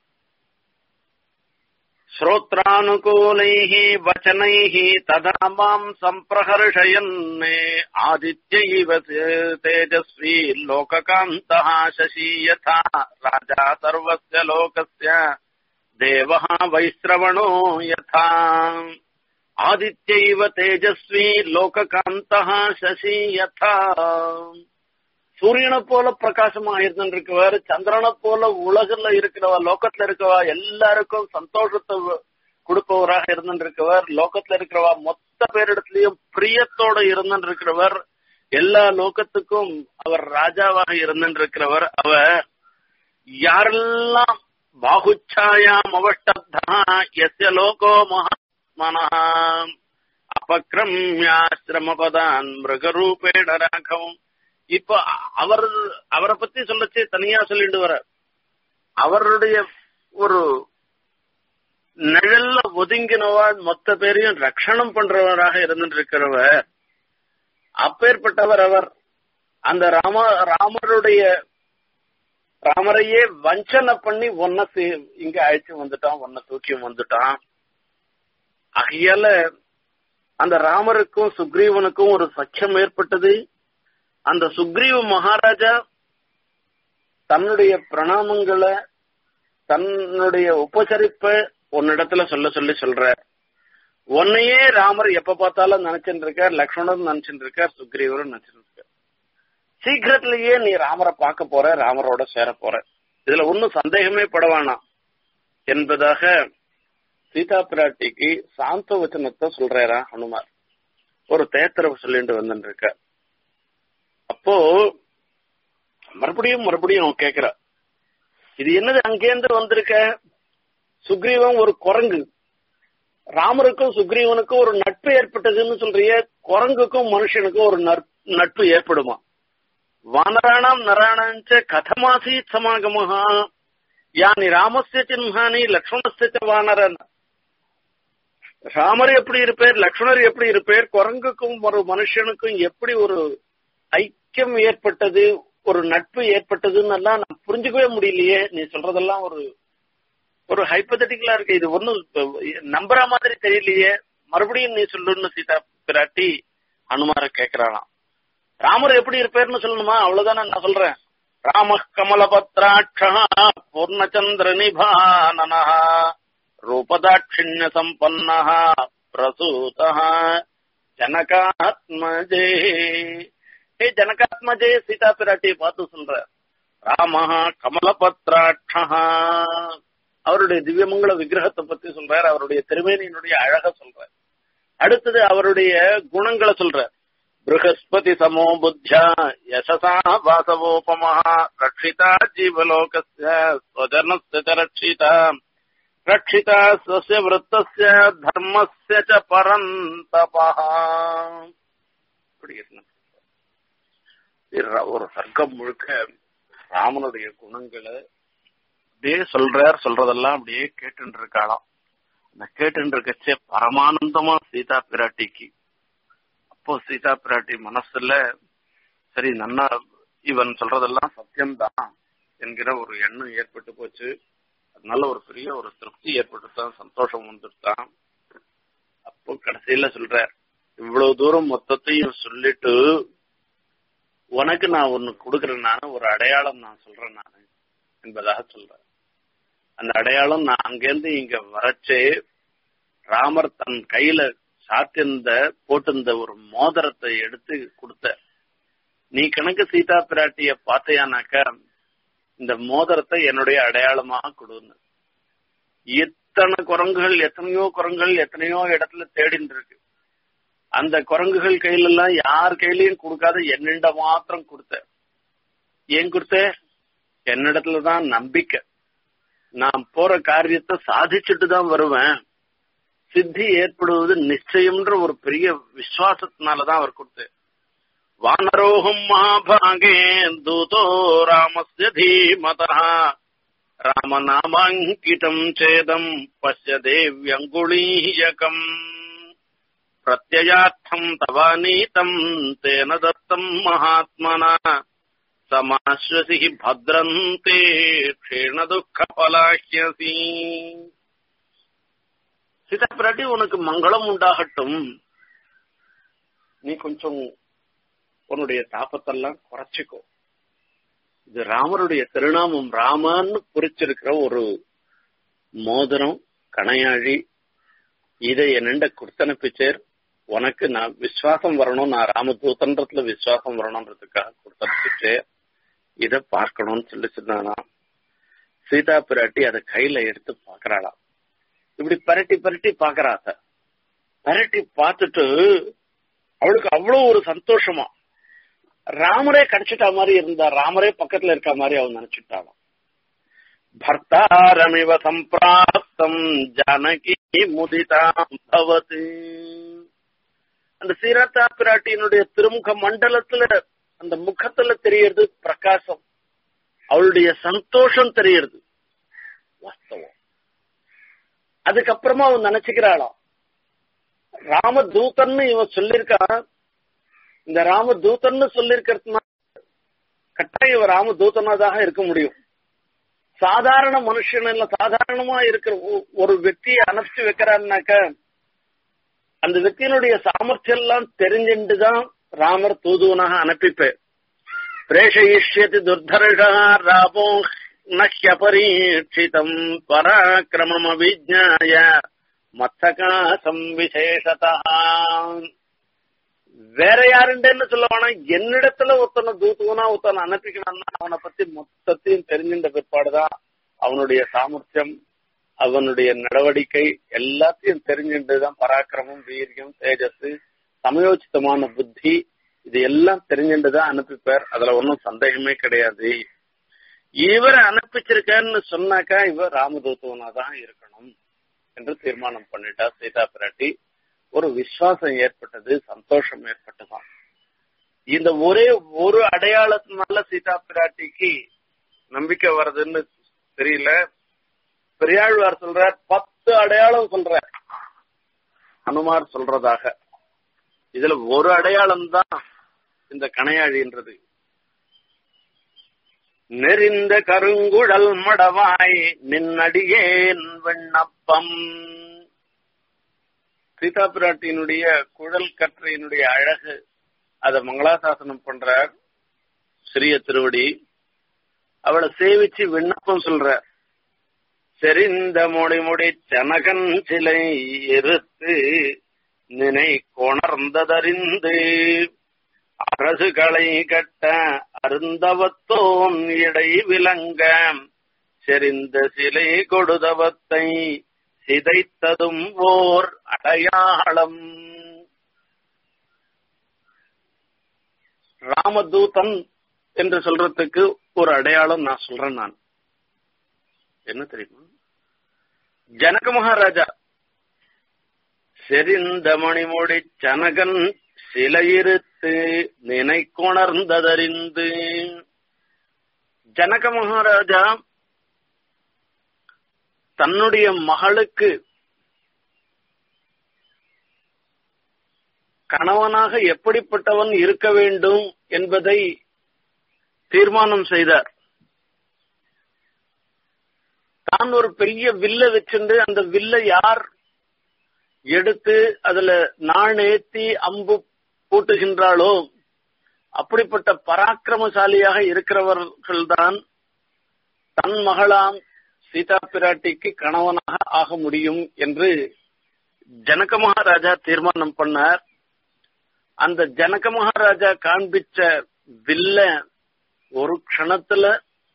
श्रोत्रानुकूलैः वचनैः तदा माम् सम्प्रहर्षयन् आदित्यैव तेजस्वी लोककान्तः शशी यथा राजा सर्वस्य लोकस्य देवः वैश्रवणो यथा आदित्यैव तेजस्वी लोककान्तः शशी यथा சூரியனை போல பிரகாசமா இருந்திருக்கவர் சந்திரனை போல உலகில் இருக்கிறவா லோகத்துல இருக்கவா எல்லாருக்கும் சந்தோஷத்தை கொடுப்பவராக இருந்திருக்கவர் லோகத்துல இருக்கிறவா மொத்த பேரிடத்திலையும் பிரியத்தோட இருந்திருக்கிறவர் எல்லா லோகத்துக்கும் அவர் ராஜாவாக இருந்திருக்கிறவர் அவர் யாரெல்லாம் பாகுச்சாயாம் அவஷ்டப்தா எஸ்ய லோகோ மகாத்மனா அபக்ரம்யாசிரமபதான் மிருகரூபேண ராகவும் இப்ப அவர் அவரை பத்தி சொல்லச்சு தனியா சொல்லிட்டு வர அவருடைய ஒரு நிழல்ல ஒதுங்கினவா மொத்த பேரையும் ரட்சணம் பண்றவராக இருந்துட்டு இருக்கிறவர் அப்பேற்பட்டவர் அவர் அந்த ராம ராமருடைய ராமரையே வஞ்சனை பண்ணி ஒன்ன இங்க அழைச்சு வந்துட்டான் ஒன்ன தூக்கி வந்துட்டான் ஆகையால அந்த ராமருக்கும் சுக்ரீவனுக்கும் ஒரு சக்கியம் ஏற்பட்டது அந்த சுக்ரீவ மகாராஜா தன்னுடைய பிரணாமங்களை தன்னுடைய உபசரிப்ப உன்னிடத்துல சொல்ல சொல்லி சொல்ற உன்னையே ராமர் எப்ப பார்த்தாலும் நினைச்சுட்டு இருக்கார் லக்ஷ்மணன் நினைச்சுட்டு இருக்கார் சுக்ரீவரும் நினைச்சுட்டு இருக்கார் சீக்கிரத்திலேயே நீ ராமரை பார்க்க போற ராமரோட சேர போற இதுல ஒன்னும் சந்தேகமே படவானாம் என்பதாக சீதா பிராட்டிக்கு சாந்த வச்சனத்தை சொல்றாரா ஹனுமார் ஒரு தேத்தரவு சொல்லிட்டு வந்துட்டு இருக்கார் அப்போ மறுபடியும் மறுபடியும் கேக்குற இது என்னது அங்கேருந்து வந்திருக்க சுக்ரீவன் ஒரு குரங்கு ராமருக்கும் சுக்ரீவனுக்கும் ஒரு நட்பு ஏற்பட்டதுன்னு சொல்றிய குரங்குக்கும் மனுஷனுக்கும் ஒரு நட்பு ஏற்படுமா வானராணாம் நராணாஞ்ச கதமாசீத் சமாகமஹா யானி ராமஸ்ய சின்ஹானி லக்ஷ்மணஸ்ய வானரன் ராமர் எப்படி இருப்பேர் லக்ஷ்மணர் எப்படி இருப்பேர் குரங்குக்கும் ஒரு மனுஷனுக்கும் எப்படி ஒரு ஐக்கியம் ஏற்பட்டது ஒரு நட்பு ஏற்பட்டதுன்னு எல்லாம் நான் புரிஞ்சுக்கவே முடியலையே நீ சொல்றதெல்லாம் ஒரு ஒரு ஹைப்பதட்டிக்கலா இருக்கு இது ஒன்னும் நம்புற மாதிரி தெரியலையே மறுபடியும் நீ சொல்லுன்னு சீதா பிராட்டி அனுமார கேக்குறானாம் ராமர் எப்படி இருப்பேர்னு சொல்லணுமா அவ்வளவுதானே நான் சொல்றேன் ராம கமலபத்ராட்சா பூர்ணச்சந்திர நிபானன ரூபதாட்சிண்ய சம்பன்ன பிரசூத ஜனகாத்மஜே ஹே ஜனகாத்மஜே சீதா பிராட்டியை பார்த்து சொல்ற ராம கமலபத்ராட்சா அவருடைய திவ்யமங்கல விக்கிரகத்தை பத்தி சொல்றார் அவருடைய திருமேனியினுடைய அழக சொல்றார் அடுத்தது அவருடைய குணங்களை சொல்றார் बृहस्पति समो बुद्ध्या यशसा वासवोपमा रक्षिता जीवलोकस्य स्वजनस्य च रक्षिता रक्षिता स्वस्य वृत्तस्य धर्मस्य च परन्तपः ஒரு சர்க்கம் முழுக்க ராமனுடைய குணங்களை அப்படியே சொல்றார் சொல்றதெல்லாம் அப்படியே கேட்டு இருக்காளாம் அந்த கேட்டு இருக்கச்சே பரமானந்தமா சீதா பிராட்டிக்கு அப்போ சீதா பிராட்டி மனசுல சரி நன்னா இவன் சொல்றதெல்லாம் சத்தியம்தான் என்கிற ஒரு எண்ணம் ஏற்பட்டு போச்சு அதனால ஒரு பெரிய ஒரு திருப்தி ஏற்பட்டுதான் சந்தோஷம் வந்துட்டான் அப்போ கடைசியில சொல்ற இவ்வளவு தூரம் மொத்தத்தையும் சொல்லிட்டு உனக்கு நான் ஒன்னு கொடுக்கறேன் நானு ஒரு அடையாளம் நான் சொல்றேன் நானு என்பதாக சொல்றேன் அந்த அடையாளம் நான் அங்கேருந்து இங்க வரச்சே ராமர் தன் கையில சாத்திருந்த போட்டிருந்த ஒரு மோதிரத்தை எடுத்து கொடுத்த நீ கணக்கு சீதா பிராட்டிய பார்த்தையானாக்க இந்த மோதிரத்தை என்னுடைய அடையாளமாக கொடுன்னு எத்தனை குரங்குகள் எத்தனையோ குரங்குகள் எத்தனையோ இடத்துல தேடின்னு இருக்கு அந்த குரங்குகள் கையில எல்லாம் யார் கையிலயும் கொடுக்காத என்னிட மாத்திரம் கொடுத்த ஏன் கொடுத்த என்னிடத்துலதான் நம்பிக்கை நான் போற காரியத்தை சாதிச்சுட்டு தான் வருவேன் சித்தி ஏற்படுவது நிச்சயம்ன்ற ஒரு பெரிய விசுவாசத்தினாலதான் அவர் கொடுத்து வானரோகம் மகாபாகே தூதோ ராமஸ்ய தீமதா ராமநாமாங்கிதம் சேதம் பசிய தேவ்யங்குளீயகம் பிரத்யயார்த்தம் தவானீதம் தேன தத்தம் மகாத்மனா சமாஸ்வசி பத்ரந்தே க்ஷீண துக்க பலாஹ்யசி சீதா பிராட்டி உனக்கு மங்களம் உண்டாகட்டும் நீ கொஞ்சம் உன்னுடைய தாபத்தெல்லாம் குறைச்சிக்கோ இது ராமருடைய திருநாமம் ராமன்னு குறிச்சிருக்கிற ஒரு மோதிரம் கணையாழி இதை என்னண்ட கொடுத்தனுப்பிச்சேர் உனக்கு நான் விசுவாசம் வரணும் நான் ராமதூதன்றதுல விசுவாசம் வரணும்ன்றதுக்காக கொடுத்தனுப்பிச்சேர் இத பார்க்கணும்னு சொல்லி சொன்னானா சீதா பிராட்டி அதை கையில எடுத்து பாக்குறாளாம் இப்படி பரட்டி பரட்டி பாக்குறாத்த பரட்டி பார்த்துட்டு அவளுக்கு அவ்வளவு ஒரு சந்தோஷமா ராமரே கிடைச்சிட்டா மாதிரி இருந்தா ராமரே பக்கத்துல இருக்க மாதிரி அவன் நினைச்சுட்டாளாம் பர்த்தாரமிவ சம்பிராப்தம் ஜானகி முதிதாம் பவதி அந்த சீராத்தா பிராட்டியினுடைய திருமுக மண்டலத்துல அந்த முகத்துல தெரியறது பிரகாசம் அவளுடைய சந்தோஷம் தெரியறது வாஸ்தவம் அதுக்கப்புறமா அவன் நினைச்சுக்கிறாளாம் ராமதூதன்னு இவன் சொல்லியிருக்கான் இந்த ராமதூதன்னு சொல்லியிருக்கிறதுனா கட்டாயம் இவன் ராமதூதனாதாக இருக்க முடியும் சாதாரண மனுஷன் இல்ல சாதாரணமா இருக்கிற ஒரு வெற்றியை அனுப்பிச்சு வைக்கிறான்னாக்க அந்த வெற்றியினுடைய சாமர்த்தியம் எல்லாம் தெரிஞ்சுட்டுதான் ராமர் தூதுவனாக அனுப்பிப்பேன் பிரேஷயிஷ்யதி துர்தர்ஷா ராமோ நஹ்யபரீட்சிதம் பராக்கிரமம் அவிஜாய மத்தகாசம் விசேஷதா வேற யாருண்டேன்னு சொல்ல வேணாம் என்னிடத்துல ஒருத்தனை தூத்துவனா ஒருத்தனை அனுப்பிக்கணும்னா அவனை பத்தி மொத்தத்தையும் தெரிஞ்சின்ற பிற்பாடுதான் அவனுடைய சாமர்த்தியம் அவனுடைய நடவடிக்கை எல்லாத்தையும் தெரிஞ்சுட்டுதான் பராக்கிரமம் வீரியம் தேஜஸ் சமயோச்சிதமான புத்தி இது எல்லாம் தெரிஞ்சுட்டுதான் அனுப்பிப்பார் அதுல ஒன்றும் சந்தேகமே கிடையாது இவரை அனுப்பிச்சிருக்கேன்னு சொன்னாக்கா இவர் ராமதூத்துவனா தான் இருக்கணும் என்று தீர்மானம் பண்ணிட்டா சீதா பிராட்டி ஒரு விசுவாசம் ஏற்பட்டது சந்தோஷம் ஏற்பட்டதான் இந்த ஒரே ஒரு அடையாளத்தினால சீதா பிராட்டிக்கு நம்பிக்கை வருதுன்னு தெரியல பெரியாழ்வார் சொல்றார் பத்து அடையாளம் சொல்றார் அனுமார் சொல்றதாக இதுல ஒரு அடையாளம் தான் இந்த கணையாழின்றது நெறிந்த கருங்குழல் மடவாய் நின்னடியேன் விண்ணப்பம் சீதா பிராட்டியினுடைய குழல் கற்றையினுடைய அழகு அத மங்களாசாசனம் பண்றார் சிறிய திருவடி அவளை சேவிச்சு விண்ணப்பம் சொல்ற செறிந்த மொழி முடி சனகன் சிலை இருத்து நினை கொணர்ந்ததறிந்து அரசுகளை கட்ட அருந்தவத்தோன் இடை விளங்க செறிந்த சிலை கொடுதவத்தை சிதைத்ததும் ஓர் அடையாளம் ராமதூதன் என்று சொல்றதுக்கு ஒரு அடையாளம் நான் சொல்றேன் நான் என்ன தெரியுமா ஜனக மகாராஜா செறிந்த மணிமொழி சனகன் சிலையிருத்து நினை கொணர்ந்ததறிந்து ஜனக மகாராஜா தன்னுடைய மகளுக்கு கணவனாக எப்படிப்பட்டவன் இருக்க வேண்டும் என்பதை தீர்மானம் செய்தார் தான் ஒரு பெரிய வில்ல வச்சிருந்து அந்த வில்ல யார் எடுத்து அதுல நாள் ஏத்தி அம்பு பூட்டுகின்றாளோ அப்படிப்பட்ட பராக்கிரமசாலியாக இருக்கிறவர்கள்தான் தன் மகளாம் சீதா பிராட்டிக்கு கணவனாக ஆக முடியும் என்று ஜனக மகாராஜா தீர்மானம் பண்ணார் அந்த ஜனக மகாராஜா காண்பிச்ச வில்ல ஒரு க்ஷணத்துல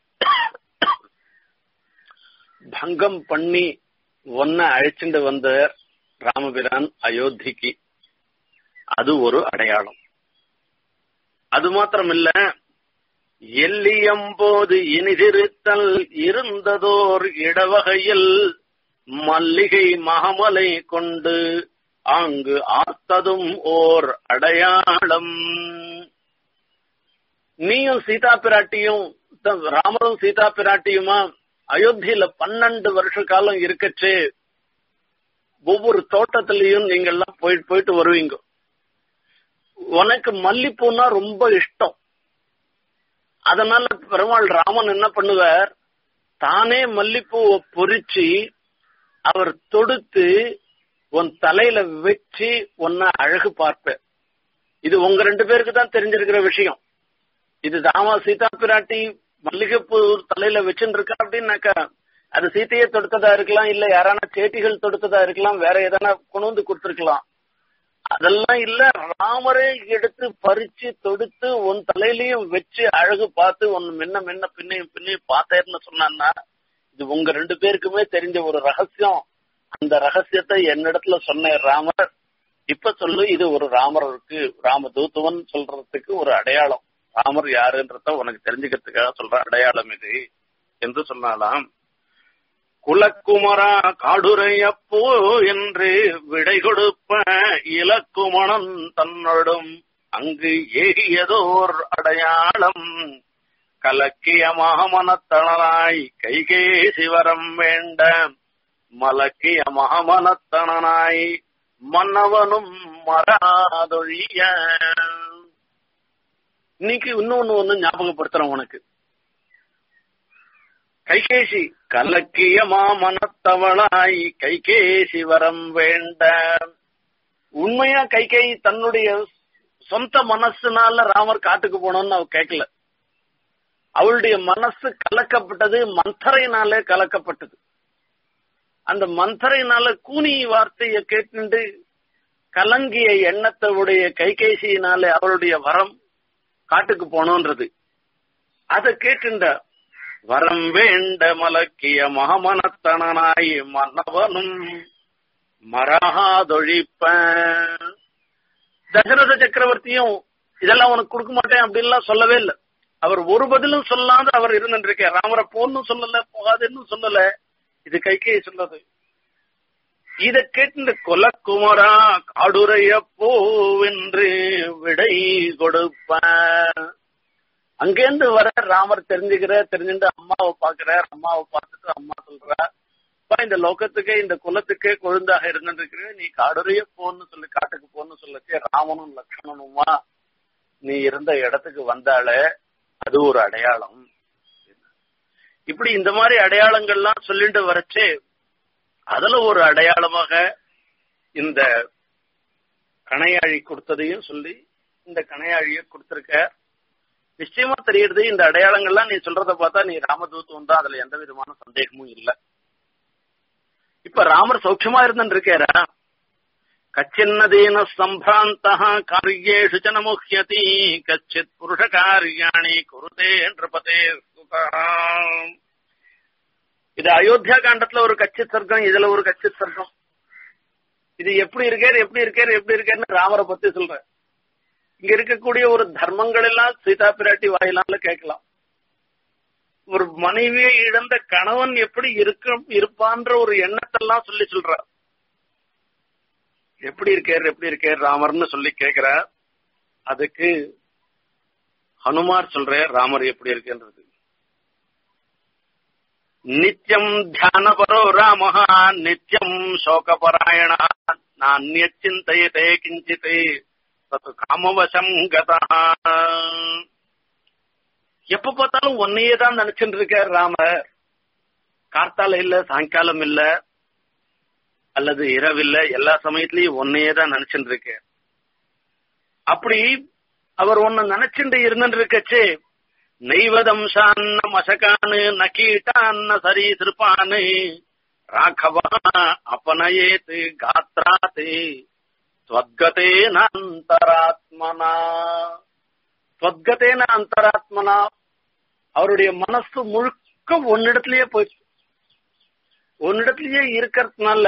பங்கம் பண்ணி ஒன்ன அழைச்சிட்டு வந்த ராமபிரான் அயோத்திக்கு அது ஒரு அடையாளம் அது மாத்திரமில்ல எல்லியம்போது இனிதிருத்தல் இருந்ததோர் இடவகையில் மல்லிகை மகமலை கொண்டு அங்கு ஆர்த்ததும் ஓர் அடையாளம் நீயும் சீதா பிராட்டியும் ராமரும் சீதா பிராட்டியுமா அயோத்தியில பன்னெண்டு வருஷ காலம் இருக்கச்சு ஒவ்வொரு தோட்டத்திலையும் நீங்க எல்லாம் போயிட்டு போயிட்டு வருவீங்க உனக்கு மல்லிப்பூனா ரொம்ப இஷ்டம் அதனால பெருமாள் ராமன் என்ன பண்ணுவார் தானே மல்லிப்பூவை பொறிச்சு அவர் தொடுத்து உன் தலையில வச்சு உன்னை அழகு பார்ப்ப இது உங்க ரெண்டு பேருக்கு தான் தெரிஞ்சிருக்கிற விஷயம் இது ராமா சீதா பிராட்டி மல்லிகைப்பூ தலையில வச்சுட்டு இருக்கா அப்படின்னாக்கா அது சீத்தையே தொடுத்ததா இருக்கலாம் இல்ல யாரான சேட்டிகள் தொடுத்ததா இருக்கலாம் வேற எதனா கொண்டு வந்து கொடுத்துருக்கலாம் அதெல்லாம் இல்ல ராமரே எடுத்து பறிச்சு தொடுத்து உன் தலையிலயும் வச்சு அழகு பார்த்து உன் முன்ன முன்ன பின்னையும் பின்னையும் பார்த்தேன்னு சொன்னான்னா இது உங்க ரெண்டு பேருக்குமே தெரிஞ்ச ஒரு ரகசியம் அந்த ரகசியத்தை என்னிடத்துல சொன்ன ராமர் இப்ப சொல்லு இது ஒரு ராமருக்கு ராம தூத்துவன் சொல்றதுக்கு ஒரு அடையாளம் ராமர் யாருன்றத உனக்கு தெரிஞ்சுக்கிறதுக்காக சொல்ற அடையாளம் இது என்று சொன்னாலாம் குலக்குமரா காடுரையப்போ என்று விடை கொடுப்ப இலக்குமணன் தன்னோடும் அங்கு ஏகியதோர் அடையாளம் கலக்கிய மகமனத்தனனாய் கைகே சிவரம் வேண்ட மலக்கிய மகமனத்தனனாய் மன்னவனும் மராதொழிய இன்னைக்கு இன்னொன்னு ஒண்ணு ஞாபகப்படுத்துறேன் உனக்கு கைகேசி கலக்கிய மாமனத்தவளாய் கைகேசி வரம் வேண்ட உண்மையா கைகை தன்னுடைய சொந்த மனசுனால ராமர் காட்டுக்கு போனோம்னு அவ கேட்கல அவளுடைய மனசு கலக்கப்பட்டது மந்தரையினாலே கலக்கப்பட்டது அந்த மந்தரையினால கூனி வார்த்தைய கேட்டு கலங்கிய எண்ணத்தை உடைய கைகேசியினாலே அவளுடைய வரம் காட்டுக்கு போனோன்றது அதை கேட்டுண்ட வரம் வேண்ட மலக்கிய மகமனத்தனாய் மன்னவனும் மராதொழிப்ப தசரத சக்கரவர்த்தியும் இதெல்லாம் உனக்கு கொடுக்க மாட்டேன் அப்படின்லாம் சொல்லவே இல்லை அவர் ஒரு பதிலும் சொல்லாத அவர் இருந்துருக்க ராமரை போன்னு சொல்லல போகாதுன்னு சொல்லல இது கைகே சொல்லது இத கேட்டு கொலக்குமரா காடுரைய போவென்று விடை கொடுப்ப அங்கேருந்து வர ராமர் தெரிஞ்சுக்கிற தெரிஞ்சுட்டு அம்மாவை பாக்குறார் அம்மாவை பார்த்துட்டு அம்மா சொல்றா இந்த லோகத்துக்கே இந்த குலத்துக்கே கொழுந்தாக இருந்துருக்கிற நீ காடுறைய போன்னு சொல்லி காட்டுக்கு போன்னு சொல்லச்சே ராமனும் லக்ஷ்மணனுமா நீ இருந்த இடத்துக்கு வந்தாலே அது ஒரு அடையாளம் இப்படி இந்த மாதிரி அடையாளங்கள்லாம் சொல்லிட்டு வரச்சே அதுல ஒரு அடையாளமாக இந்த கணையாழி கொடுத்ததையும் சொல்லி இந்த கணையாழிய கொடுத்திருக்க நிச்சயமா தெரியுது இந்த அடையாளங்கள்லாம் நீ சொல்றத பார்த்தா நீ ராமதூத்துவம் தான் அதுல எந்த விதமான சந்தேகமும் இல்ல இப்ப ராமர் சௌக்கியமா இருந்துட்டு இருக்காரா கச்சின்னதீன சம்பிராந்த காரியேஷு ச நமுஹ்யதி கச்சித் புருஷ காரியாணி குருதே நிருபதே இது அயோத்தியா காண்டத்துல ஒரு கச்சித் சர்க்கம் இதுல ஒரு கச்சித் சர்க்கம் இது எப்படி இருக்காரு எப்படி இருக்காரு எப்படி இருக்காருன்னு ராமரை பத்தி சொல்றேன் இங்க இருக்கக்கூடிய ஒரு தர்மங்கள் எல்லாம் சீதா பிராட்டி வாயிலால கேட்கலாம் ஒரு மனைவியை இழந்த கணவன் எப்படி இருக்க இருப்பான்ற ஒரு எண்ணத்தெல்லாம் சொல்லி சொல்ற எப்படி இருக்காரு எப்படி இருக்காரு ராமர்னு சொல்லி கேக்குற அதுக்கு ஹனுமார் சொல்ற ராமர் எப்படி இருக்குன்றது நித்தியம் தியானபரோ ராம நித்தியம் சோகபராயண நானிய சிந்தையதே கிஞ்சித் தத்து காமவசம் கதா எப்ப பார்த்தாலும் ஒன்னையே தான் நினைச்சுட்டு இருக்கார் ராமர் கார்த்தால இல்ல சாயங்காலம் இல்ல அல்லது இரவில்ல எல்லா சமயத்திலயும் ஒன்னையே தான் நினைச்சுட்டு இருக்கார் அப்படி அவர் ஒன்னு நினைச்சுட்டு இருந்துட்டு இருக்கச்சே நைவதம்சான்ன மசகானு நகீட்டான்ன சரி சிறுப்பானு ராഘவா அபனயேத் காத்ராத் ஸ்வத்கதேன அந்தராத்மனா ஸ்வத்கதேன அந்தராத்மனா அவருடைய மனசு முழுக்க ஒன்னிடத்திலேயே போயிடுச்சு ஒன்னிடத்திலேயே இருக்கிறதுனால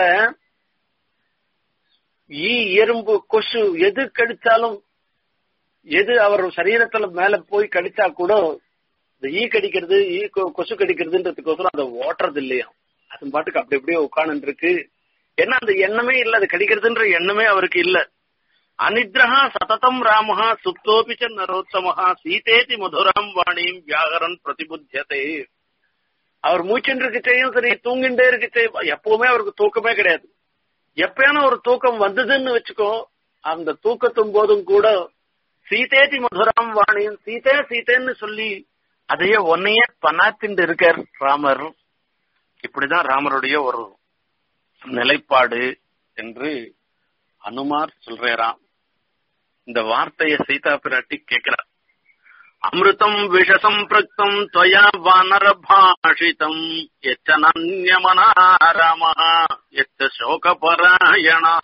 ஈ எறும்பு கொசு எது கடிச்சாலும் எது அவர் சரீரத்துல மேல போய் கடிச்சா கூட இந்த ஈ கடிக்கிறது ஈ கொசு கடிக்கிறதுன்றதுக்கோசரம் அதை ஓட்டுறது இல்லையா அது பாட்டுக்கு அப்படி அப்படியே உட்காந்து இருக்கு ஏன்னா அந்த எண்ணமே இல்ல அது கடிக்கிறதுன்ற எண்ணமே அவருக்கு இல்ல அனித்ரஹா சததம் ராமஹா சுப்தோபிச்ச நரோத்தமஹா சீதேதி மதுராம் வாணியும் வியாகரன் பிரதிபுத்தியதே அவர் மூச்சுட்டு இருக்கச்சையும் சரி தூங்கிண்டே இருக்கச்சே எப்பவுமே அவருக்கு தூக்கமே கிடையாது எப்பயான ஒரு தூக்கம் வந்ததுன்னு வச்சுக்கோ அந்த தூக்கத்தும் போதும் கூட சீதேதி மதுராம் வாணியும் சீதே சீதேன்னு சொல்லி அதையே ஒன்னையே பனாத்திண்டு இருக்கார் ராமர் இப்படிதான் ராமருடைய ஒரு நிலைப்பாடு என்று அனுமார் சொல்றாராம் இந்த வார்த்தைய சீதா பிராட்டி கேட்கிறார் அமிர்தம் விஷசம் பிரக்தம் துவயா வானர பாஷிதம் எச்ச நன்யமனா ராம எச்ச சோகபராயணா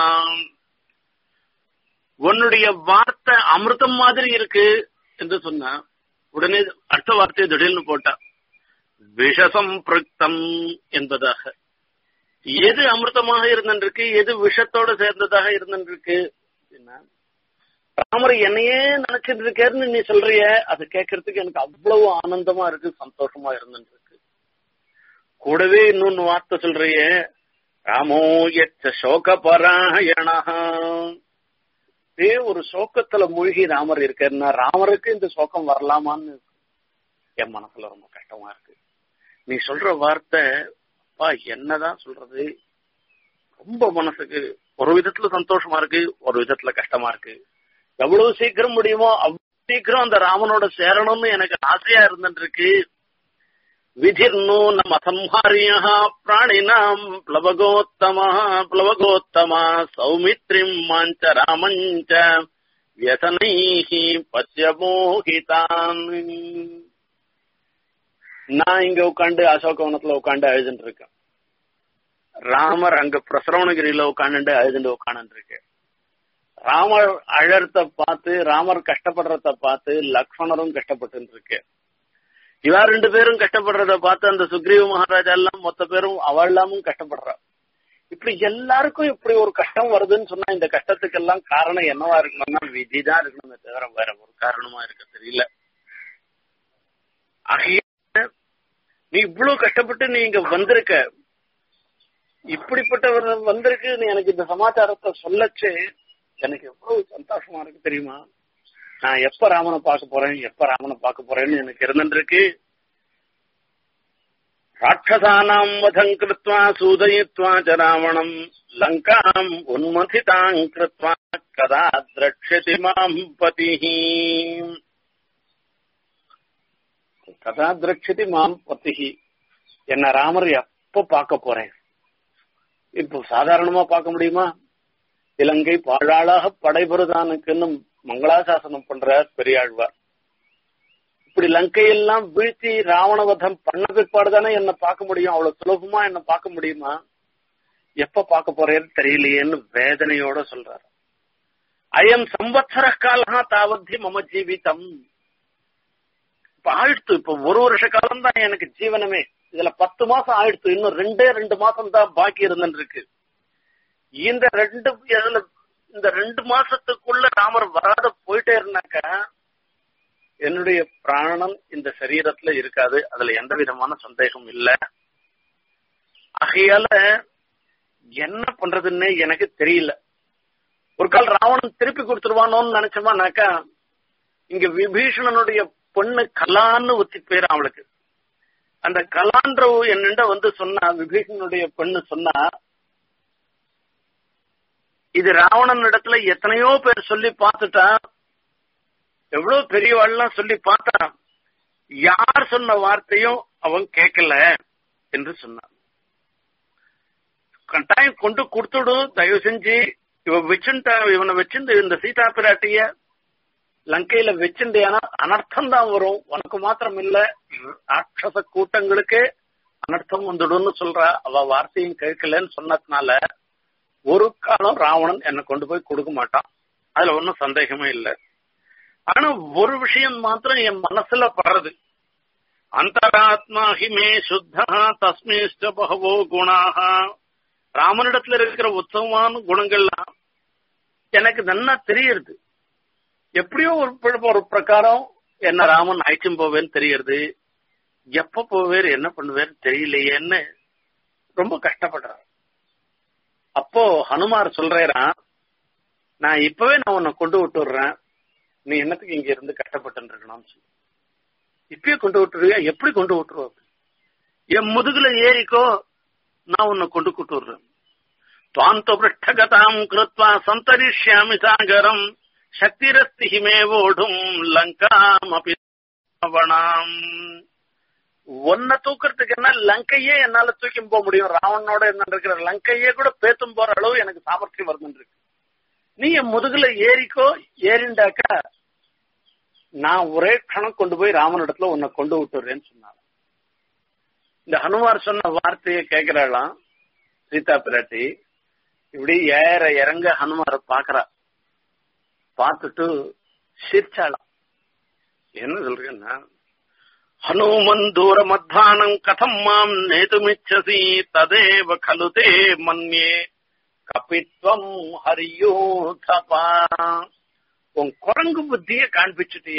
உன்னுடைய வார்த்தை அமிர்தம் மாதிரி இருக்கு என்று சொன்ன உடனே அடுத்த வார்த்தையை திடீர்னு போட்டா விஷசம் பிரக்தம் என்பதாக எது அமிர்தமாக இருந்திருக்கு எது விஷத்தோட சேர்ந்ததாக இருந்திருக்கு அப்படின்னா ராமர் என்னையே நினைச்சிட்டு இருக்காருன்னு நீ சொல்றிய அதை கேட்கறதுக்கு எனக்கு அவ்வளவு ஆனந்தமா இருக்கு சந்தோஷமா இருந்துருக்கு கூடவே இன்னொன்னு வார்த்தை சொல்றிய ராமோ எச்ச சோக பராயணா இதே ஒரு சோக்கத்துல மூழ்கி ராமர் இருக்காருன்னா ராமருக்கு இந்த சோகம் வரலாமான்னு என் மனசுல ரொம்ப கஷ்டமா இருக்கு நீ சொல்ற வார்த்தை அப்பா என்னதான் சொல்றது ரொம்ப மனசுக்கு ஒரு விதத்துல சந்தோஷமா இருக்கு ஒரு விதத்துல கஷ்டமா இருக்கு எவ்வளவு சீக்கிரம் முடியுமோ அவ்வளவு சீக்கிரம் அந்த ராமனோட சேரணும்னு எனக்கு ஆசையா இருந்துட்டு இருக்கு விதிர்னோ நம்ம சம்ஹாரியா பிராணினாம் பிளவகோத்தமா பிளவகோத்தமா சௌமித்ரிம் மாஞ்ச ராமஞ்ச வியசனைஹி பசியமோகிதான் நான் இங்க உட்காந்து அசோகவனத்துல உட்காந்து அழுதுட்டு இருக்கேன் ராமர் அங்க பிரசரவணகிரியில உட்காந்துட்டு அழுதுட்டு உட்காந்து இருக்கேன் ராமர் அழறத பார்த்து ராமர் கஷ்டப்படுறத பார்த்து லக்ஷ்மணரும் கஷ்டப்பட்டு இருக்கு இவா ரெண்டு பேரும் கஷ்டப்படுறத பார்த்து அந்த சுக்ரீவ மகாராஜா எல்லாம் மொத்த பேரும் அவள் எல்லாமும் கஷ்டப்படுறா இப்படி எல்லாருக்கும் இப்படி ஒரு கஷ்டம் வருதுன்னு சொன்னா இந்த கஷ்டத்துக்கு எல்லாம் காரணம் என்னவா இருக்கணும்னா விதி தான் இருக்கணுமே தவிர வேற ஒரு காரணமா இருக்க தெரியல ஆகிய நீ இவ்வளவு கஷ்டப்பட்டு நீ இங்க வந்திருக்க இப்படிப்பட்டவர் வந்திருக்கு நீ எனக்கு இந்த சமாச்சாரத்தை சொல்லச்சு எனக்கு எவ்வளவு சந்தோஷமா இருக்கு தெரியுமா நான் எப்ப ராமனை பார்க்க போறேன் எப்ப ராமனை பார்க்க போறேன்னு எனக்கு இருந்துருக்கு ராட்சசானாம் வதம் கிருத்வா சூதயித்வா ச ராவணம் லங்காம் உன்மதிதாங் கிருத்வா கதா திரட்சதி மாம் பதிஹி கதா திரட்சதி மாம் பதிஹி என்ன ராமர் எப்ப பார்க்க போறேன் இப்போ சாதாரணமா பார்க்க முடியுமா இலங்கை பாழாளாக படைபுரதானுக்குன்னு மங்களாசாசனம் பண்ற பெரியாழ்வார் இப்படி லங்கையெல்லாம் வீழ்த்தி ராவணவதம் பண்ண பிற்பாடு தானே என்ன பார்க்க முடியும் அவ்வளவு சுலபமா என்ன பார்க்க முடியுமா எப்ப பார்க்க போறேன்னு தெரியலையேன்னு வேதனையோட சொல்றாரு அயம் சம்பத்சர காலா தாவத்தி மம ஜீவிதம் இப்ப ஆயிடுத்து இப்ப ஒரு வருஷ காலம் தான் எனக்கு ஜீவனமே இதுல பத்து மாசம் ஆயிடுத்து இன்னும் ரெண்டே ரெண்டு மாசம் தான் பாக்கி இருந்துட்டு இருக்கு இந்த ரெண்டு இதுல இந்த ரெண்டு மாசத்துக்குள்ள ராமர் வராத போயிட்டே இருந்தாக்க என்னுடைய பிராணம் இந்த சரீரத்துல இருக்காது அதுல எந்த விதமான சந்தேகம் இல்ல ஆகையால என்ன பண்றதுன்னு எனக்கு தெரியல ஒரு கால் ராவணன் திருப்பி கொடுத்துருவானோன்னு நினைச்சோமானாக்கா இங்க விபீஷணனுடைய பொண்ணு கலான்னு ஒத்தி பேர் அவளுக்கு அந்த கலான்ற என்னண்ட வந்து சொன்னா விபீஷணனுடைய பெண்ணு சொன்னா இது ராவணன் இடத்துல எத்தனையோ பேர் சொல்லி பார்த்துட்டா எவ்வளவு பெரியவாள்லாம் சொல்லி பார்த்தா யார் சொன்ன வார்த்தையும் அவன் கேட்கல என்று சொன்னான் கட்டாயம் கொண்டு கொடுத்துடு தயவு செஞ்சு இவன் வச்சுட்டா இவனை வச்சிருந்து இந்த சீதா பிராட்டிய லங்கையில வச்சுட்டேனா அனர்த்தம் தான் வரும் உனக்கு மாத்திரம் இல்ல ராட்சச கூட்டங்களுக்கு அனர்த்தம் வந்துடும்னு சொல்றா அவ வார்த்தையும் கேட்கலன்னு சொன்னதுனால ஒரு காலம் ராவணன் என்னை கொண்டு போய் கொடுக்க மாட்டான் அதுல ஒன்னும் சந்தேகமே இல்லை ஆனா ஒரு விஷயம் மாத்திரம் என் மனசுல படுறது அந்தராத்மா ஹிமே சுத்தா தஸ்மிஷ்ட பகவோ குணாக ராமனிடத்துல இருக்கிற உத்தமமான குணங்கள்லாம் எனக்கு நன்னா தெரியுது எப்படியோ ஒரு ஒரு பிரகாரம் என்ன ராமன் அழைச்சும் போவேன்னு தெரியறது எப்ப போவேர் என்ன பண்ணுவேன்னு தெரியலையேன்னு ரொம்ப கஷ்டப்படுறார் அப்போ ஹனுமார் சொல்றேன் நான் இப்பவே நான் உன்னை கொண்டு விட்டுடுறேன் நீ என்னத்துக்கு இங்க இருந்து கஷ்டப்பட்டு இருக்கணும்னு சொல்லி இப்பயே கொண்டு விட்டுருவியா எப்படி கொண்டு விட்டுருவோம் என் முதுகுல ஏறிக்கோ நான் உன்னை கொண்டு கூட்டுறேன் துவாந்த பிருஷ்டகதாம் கிருத்வா சந்தரிஷ்யாமி சாகரம் சக்திரஸ்தி ஹிமே ஓடும் லங்காம் அபிவனாம் ஒன்ன தூக்குறதுக்கு என்ன லங்கையே என்னால தூக்கி போக முடியும் ராவணனோட என்ன இருக்கிற லங்கையே கூட பேத்தும் போற அளவு எனக்கு சாமர்த்தியம் வருதுன்னு இருக்கு நீ என் முதுகுல ஏறிக்கோ ஏறிண்டாக்கா நான் ஒரே கணம் கொண்டு போய் ராமனிடத்துல உன்னை கொண்டு விட்டுறேன்னு சொன்னாங்க இந்த ஹனுமார் சொன்ன வார்த்தையை கேட்கிறாளாம் சீதா பிராட்டி இப்படி ஏற இறங்க ஹனுமார பாக்குறா பார்த்துட்டு சிரிச்சாளாம் என்ன சொல்றேன்னா ஹனுமன் தூர மத்தானம் கதம் மாம் நேதுமிச்சசி ததேவ கலு தே மன்யே கபித்வம் ஹரியோதபா உன் குரங்கு புத்திய காண்பிச்சுட்டிய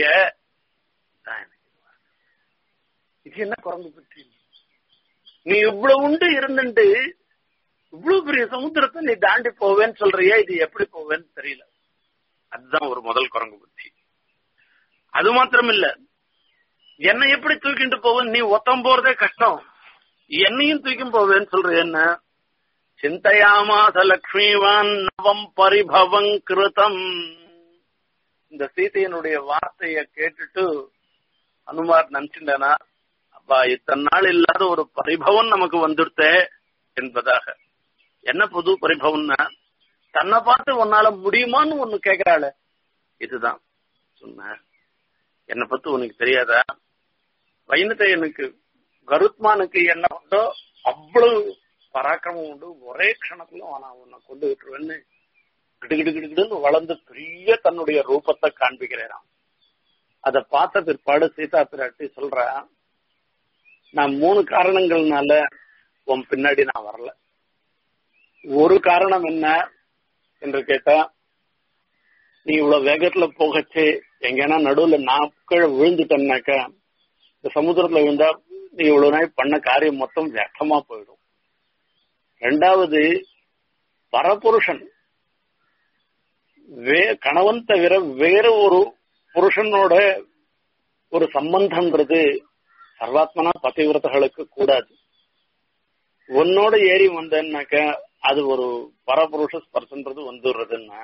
இது என்ன குரங்கு புத்தி நீ இவ்வளவு உண்டு இருந்துட்டு இவ்வளவு பெரிய சமுத்திரத்தை நீ தாண்டி போவேன்னு சொல்றியா இது எப்படி போவேன்னு தெரியல அதுதான் ஒரு முதல் குரங்கு புத்தி அது மாத்திரம் இல்ல என்னை எப்படி தூக்கிட்டு போவேன் நீ ஒத்தம் போறதே கஷ்டம் என்னையும் தூக்கி போவேன்னு சொல்ற என்ன சிந்தையாமாச லக்ஷ்மிவான் நவம் பரிபவம் கிருதம் இந்த சீதையனுடைய வார்த்தைய கேட்டுட்டு அனுமார் நினைச்சுட்டானா அப்பா இத்தனை நாள் இல்லாத ஒரு பரிபவம் நமக்கு வந்துடுத்தே என்பதாக என்ன புது பரிபவம்னா தன்னை பார்த்து உன்னால முடியுமான்னு ஒண்ணு கேக்குறாள் இதுதான் சொன்ன என்னை பத்தி உனக்கு தெரியாதா வைனத்தையனுக்கு கருத்மானுக்கு என்ன உண்டோ அவ்வளவு பராக்கிரமம் உண்டு ஒரே க்ஷணத்துல நான் உன்னை கொண்டு விட்டுருவேன்னு கிடுகிடு கிடுகிடுன்னு வளர்ந்து பெரிய தன்னுடைய ரூபத்தை காண்பிக்கிறான் அதை பார்த்த பிற்பாடு சீதா பிராட்டி சொல்றா நான் மூணு காரணங்கள்னால உன் பின்னாடி நான் வரல ஒரு காரணம் என்ன என்று கேட்டா நீ இவ்வளவு வேகத்துல போகச்சு எங்கன்னா நடுவுல நான் கீழே விழுந்துட்டேன்னாக்கா இந்த சமுத்திரத்துல விழுந்தா நீ இவ்வளவு நாள் பண்ண காரியம் மொத்தம் வியர்த்தமா போயிடும் ரெண்டாவது பரபுருஷன் வே கணவன் தவிர வேற ஒரு புருஷனோட ஒரு சம்பந்தம்ன்றது சர்வாத்மனா பதிவிரதர்களுக்கு கூடாது உன்னோட ஏறி வந்தேன்னாக்க அது ஒரு பரபுருஷ ஸ்பர்சன்றது வந்துடுறதுன்னா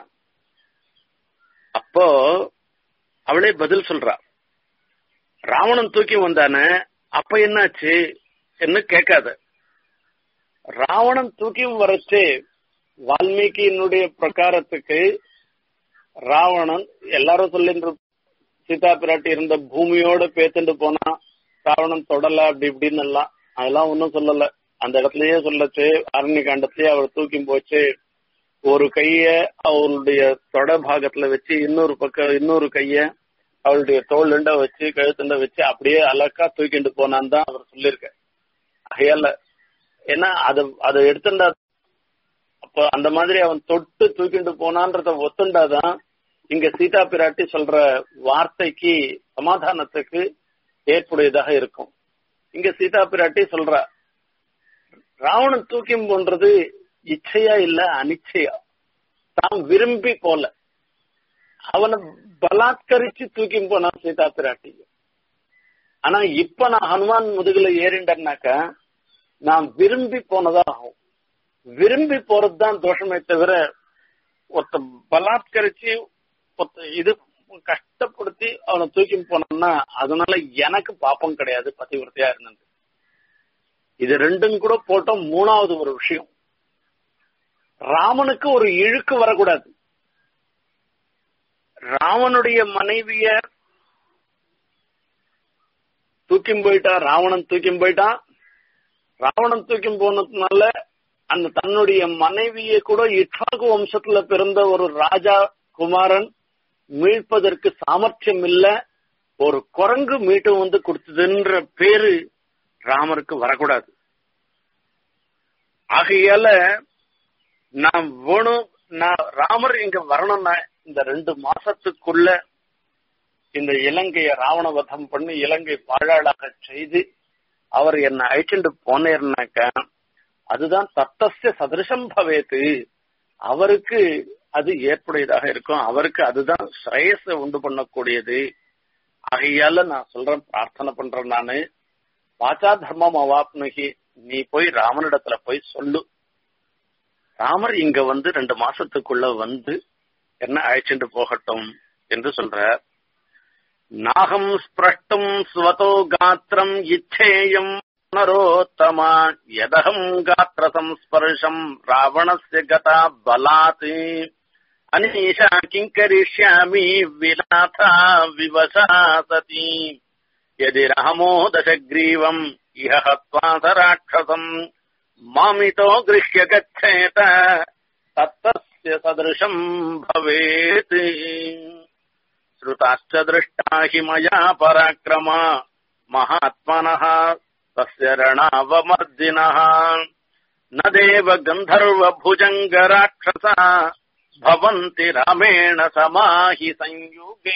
அப்போ அவளே பதில் சொல்றா ராவணன் தூக்கி வந்தானே அப்ப என்னாச்சு என்ன கேட்காத ராவணன் தூக்கி வரச்சு வால்மீகியினுடைய பிரகாரத்துக்கு ராவணன் எல்லாரும் சொல்லின்ற சீதா பிராட்டி இருந்த பூமியோட பேத்துட்டு போனா ராவணன் தொடல அப்படி இப்படின்னு எல்லாம் அதெல்லாம் ஒன்னும் சொல்லல அந்த இடத்துலயே சொல்லச்சு அரண்ய காண்டத்திலேயே அவர் தூக்கி போச்சு ஒரு கைய அவளுடைய தொட பாகத்துல வச்சு இன்னொரு பக்கம் இன்னொரு கைய அவளுடைய தோல்ண்ட வச்சு கழுத்துண்ட வச்சு அப்படியே அலக்கா தூக்கிட்டு போனான்னு தான் அவர் சொல்லியிருக்க அகையால ஏன்னா அது அதை எடுத்துட்டா அப்ப அந்த மாதிரி அவன் தொட்டு தூக்கிட்டு போனான்றத ஒத்துண்டாதான் இங்க சீதா பிராட்டி சொல்ற வார்த்தைக்கு சமாதானத்துக்கு ஏற்புடையதாக இருக்கும் இங்க சீதா பிராட்டி சொல்றா ராவணன் தூக்கி போன்றது இச்சையா இல்ல அனிச்சையா தான் விரும்பி போல அவனை பலாத்கரிச்சு தூக்கி போனான் சீதா பிராட்டி ஆனா இப்ப நான் ஹனுமான் முதுகுல ஏறிண்டேன்னாக்கா நான் விரும்பி போனதா ஆகும் விரும்பி போறதுதான் தோஷமே தவிர ஒருத்த பலாத்கரிச்சு ஒருத்த இது கஷ்டப்படுத்தி அவனை தூக்கி போனோம்னா அதனால எனக்கு பாப்பம் கிடையாது பதிவிரத்தையா இருந்தது இது ரெண்டும் கூட போட்டோம் மூணாவது ஒரு விஷயம் ராமனுக்கு ஒரு இழுக்கு வரக்கூடாது ராவனுடைய மனைவிய தூக்கி போயிட்டா ராவணன் தூக்கி போயிட்டான் ராவணன் தூக்கி போனதுனால அந்த தன்னுடைய மனைவியை கூட இட்வாகு வம்சத்துல பிறந்த ஒரு ராஜா குமாரன் மீட்பதற்கு சாமர்த்தியம் இல்ல ஒரு குரங்கு மீட்டு வந்து கொடுத்ததுன்ற பேரு ராமருக்கு வரக்கூடாது ஆகையால நான் வேணும் நான் ராமர் இங்க வரணும்னா இந்த ரெண்டு மாசத்துக்குள்ள இந்த இலங்கைய ராவண வதம் பண்ணி இலங்கை பாழாளாக செய்து அவர் என்ன அழைச்சிட்டு போனேர்னாக்க அதுதான் தத்தஸ்ய சதிருஷம் பவேத்து அவருக்கு அது ஏற்புடையதாக இருக்கும் அவருக்கு அதுதான் ஸ்ரேயஸ உண்டு பண்ணக்கூடியது ஆகையால நான் சொல்றேன் பிரார்த்தனை பண்றேன் நானு வாச்சா தர்மம் அவாப்னுகி நீ போய் ராமனிடத்துல போய் சொல்லு ராமர் இங்க வந்து ரெண்டு மாசத்துக்குள்ள வந்து என்ன அழைச்சிட்டு போகட்டும் என்று சொல்றார் நாகம் ஸ்பிரஷ்டும் ஸ்வதோ காத்திரம் இச்சேயம் நரோத்தமா யதகம் காத்திர சம்ஸ்பர்ஷம் ராவணஸ்ய கதா பலாத் அனீஷா கிங்கரிஷ்யாமி விநாதா விவசா சதி यदि रामो दशग्रीवम् इह हत्वा स राक्षसम् मामितो गृह्य गच्छेत तत्तस्य सदृशम् भवेत् श्रुताश्च दृष्टा हि मया पराक्रमा महात्मनः तस्य रणावमर्दिनः न देव गन्धर्वभुजङ्गराक्षसा भवन्ति रामेण समाहि संयुगे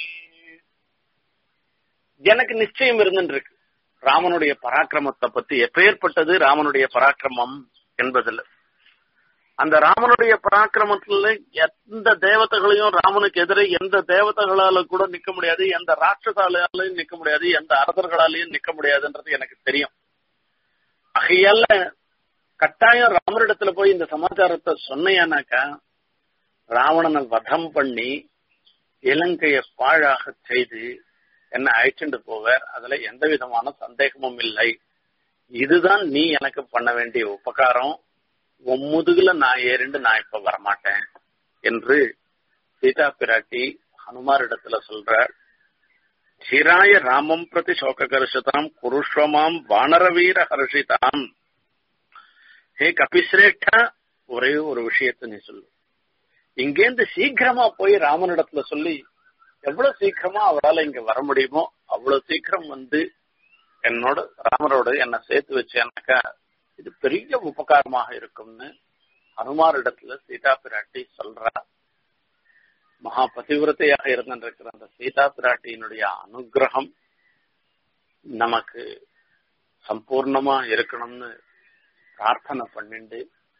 எனக்கு நிச்சயம் இருந்துருக்கு ராமனுடைய பராக்கிரமத்தை பத்தி எப்பேற்பட்டது ராமனுடைய பராக்கிரமம் என்பதில் அந்த ராமனுடைய பராக்கிரமத்துல எந்த தேவதைகளையும் ராமனுக்கு எதிரே எந்த தேவதைகளால கூட நிக்க முடியாது எந்த ராட்சசாலையாலையும் நிக்க முடியாது எந்த அரசர்களாலையும் நிக்க முடியாதுன்றது எனக்கு தெரியும் ஆகையால கட்டாயம் ராமரிடத்துல போய் இந்த சமாச்சாரத்தை சொன்னையானாக்கா ராவணனை வதம் பண்ணி இலங்கையை பாழாக செய்து என்ன அழைச்சிட்டு போவார் அதுல எந்த விதமான சந்தேகமும் இல்லை இதுதான் நீ எனக்கு பண்ண வேண்டிய உபகாரம் உன் முதுகுல நான் ஏறிண்டு நான் இப்ப வரமாட்டேன் என்று சீதா பிராட்டி ஹனுமாரிடத்துல சொல்றார் சிராய ராமம் பிரதி சோககர்ஷதாம் குருஷ்வமாம் வானரவீர ஹர்ஷிதாம் ஹே கபிஸ்ரேஷ்டா ஒரே ஒரு விஷயத்த நீ சொல்லு இங்கேருந்து சீக்கிரமா போய் ராமனிடத்துல சொல்லி எவ்வளவு சீக்கிரமா அவரால் இங்க வர முடியுமோ அவ்வளவு சீக்கிரம் வந்து என்னோட ராமரோட என்ன சேர்த்து வச்சேனாக்கா இது பெரிய உபகாரமாக இருக்கும்னு ஹனுமாரிடத்துல சீதா பிராட்டி சொல்றா மகா பதிவிரத்தையாக இருந்திருக்கிற அந்த சீதா பிராட்டியினுடைய அனுகிரகம் நமக்கு சம்பூர்ணமா இருக்கணும்னு பிரார்த்தனை பண்ணிண்டு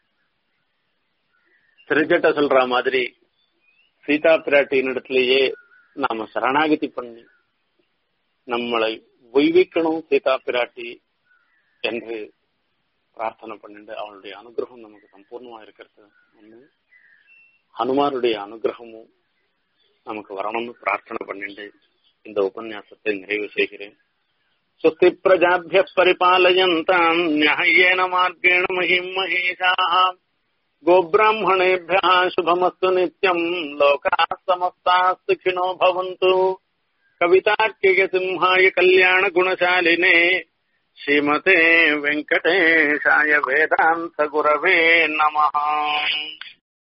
திருஜட்ட சொல்ற மாதிரி சீதா பிராட்டியின் இடத்திலேயே நாம சரணாகதி பண்ணி நம்மளை ஒய்விக்கணும் சீதா பிராட்டி என்று பிரார்த்தனை பண்ணிட்டு அவளுடைய அனுகிரகம் நமக்கு சம்பூர்ணமா இருக்கிறது ஒண்ணு ஹனுமாருடைய அனுகிரகமும் நமக்கு வரணும்னு பிரார்த்தனை பண்ணிட்டு இந்த உபன்யாசத்தை நிறைவு செய்கிறேன் சுஸ்தி பிரஜாபிய பரிபாலயந்தாம் நியாயேன மார்க்கேண மகிம் மகேஷாः गोब्राह्मणेभ्यः शुभमस्तु नित्यम् लोकाः समस्ताः सुखिनो भवन्तु कवितार्किकसिंहाय कल्याणगुणशालिने श्रीमते वेङ्कटेशाय वेदान्तगुरवे नमः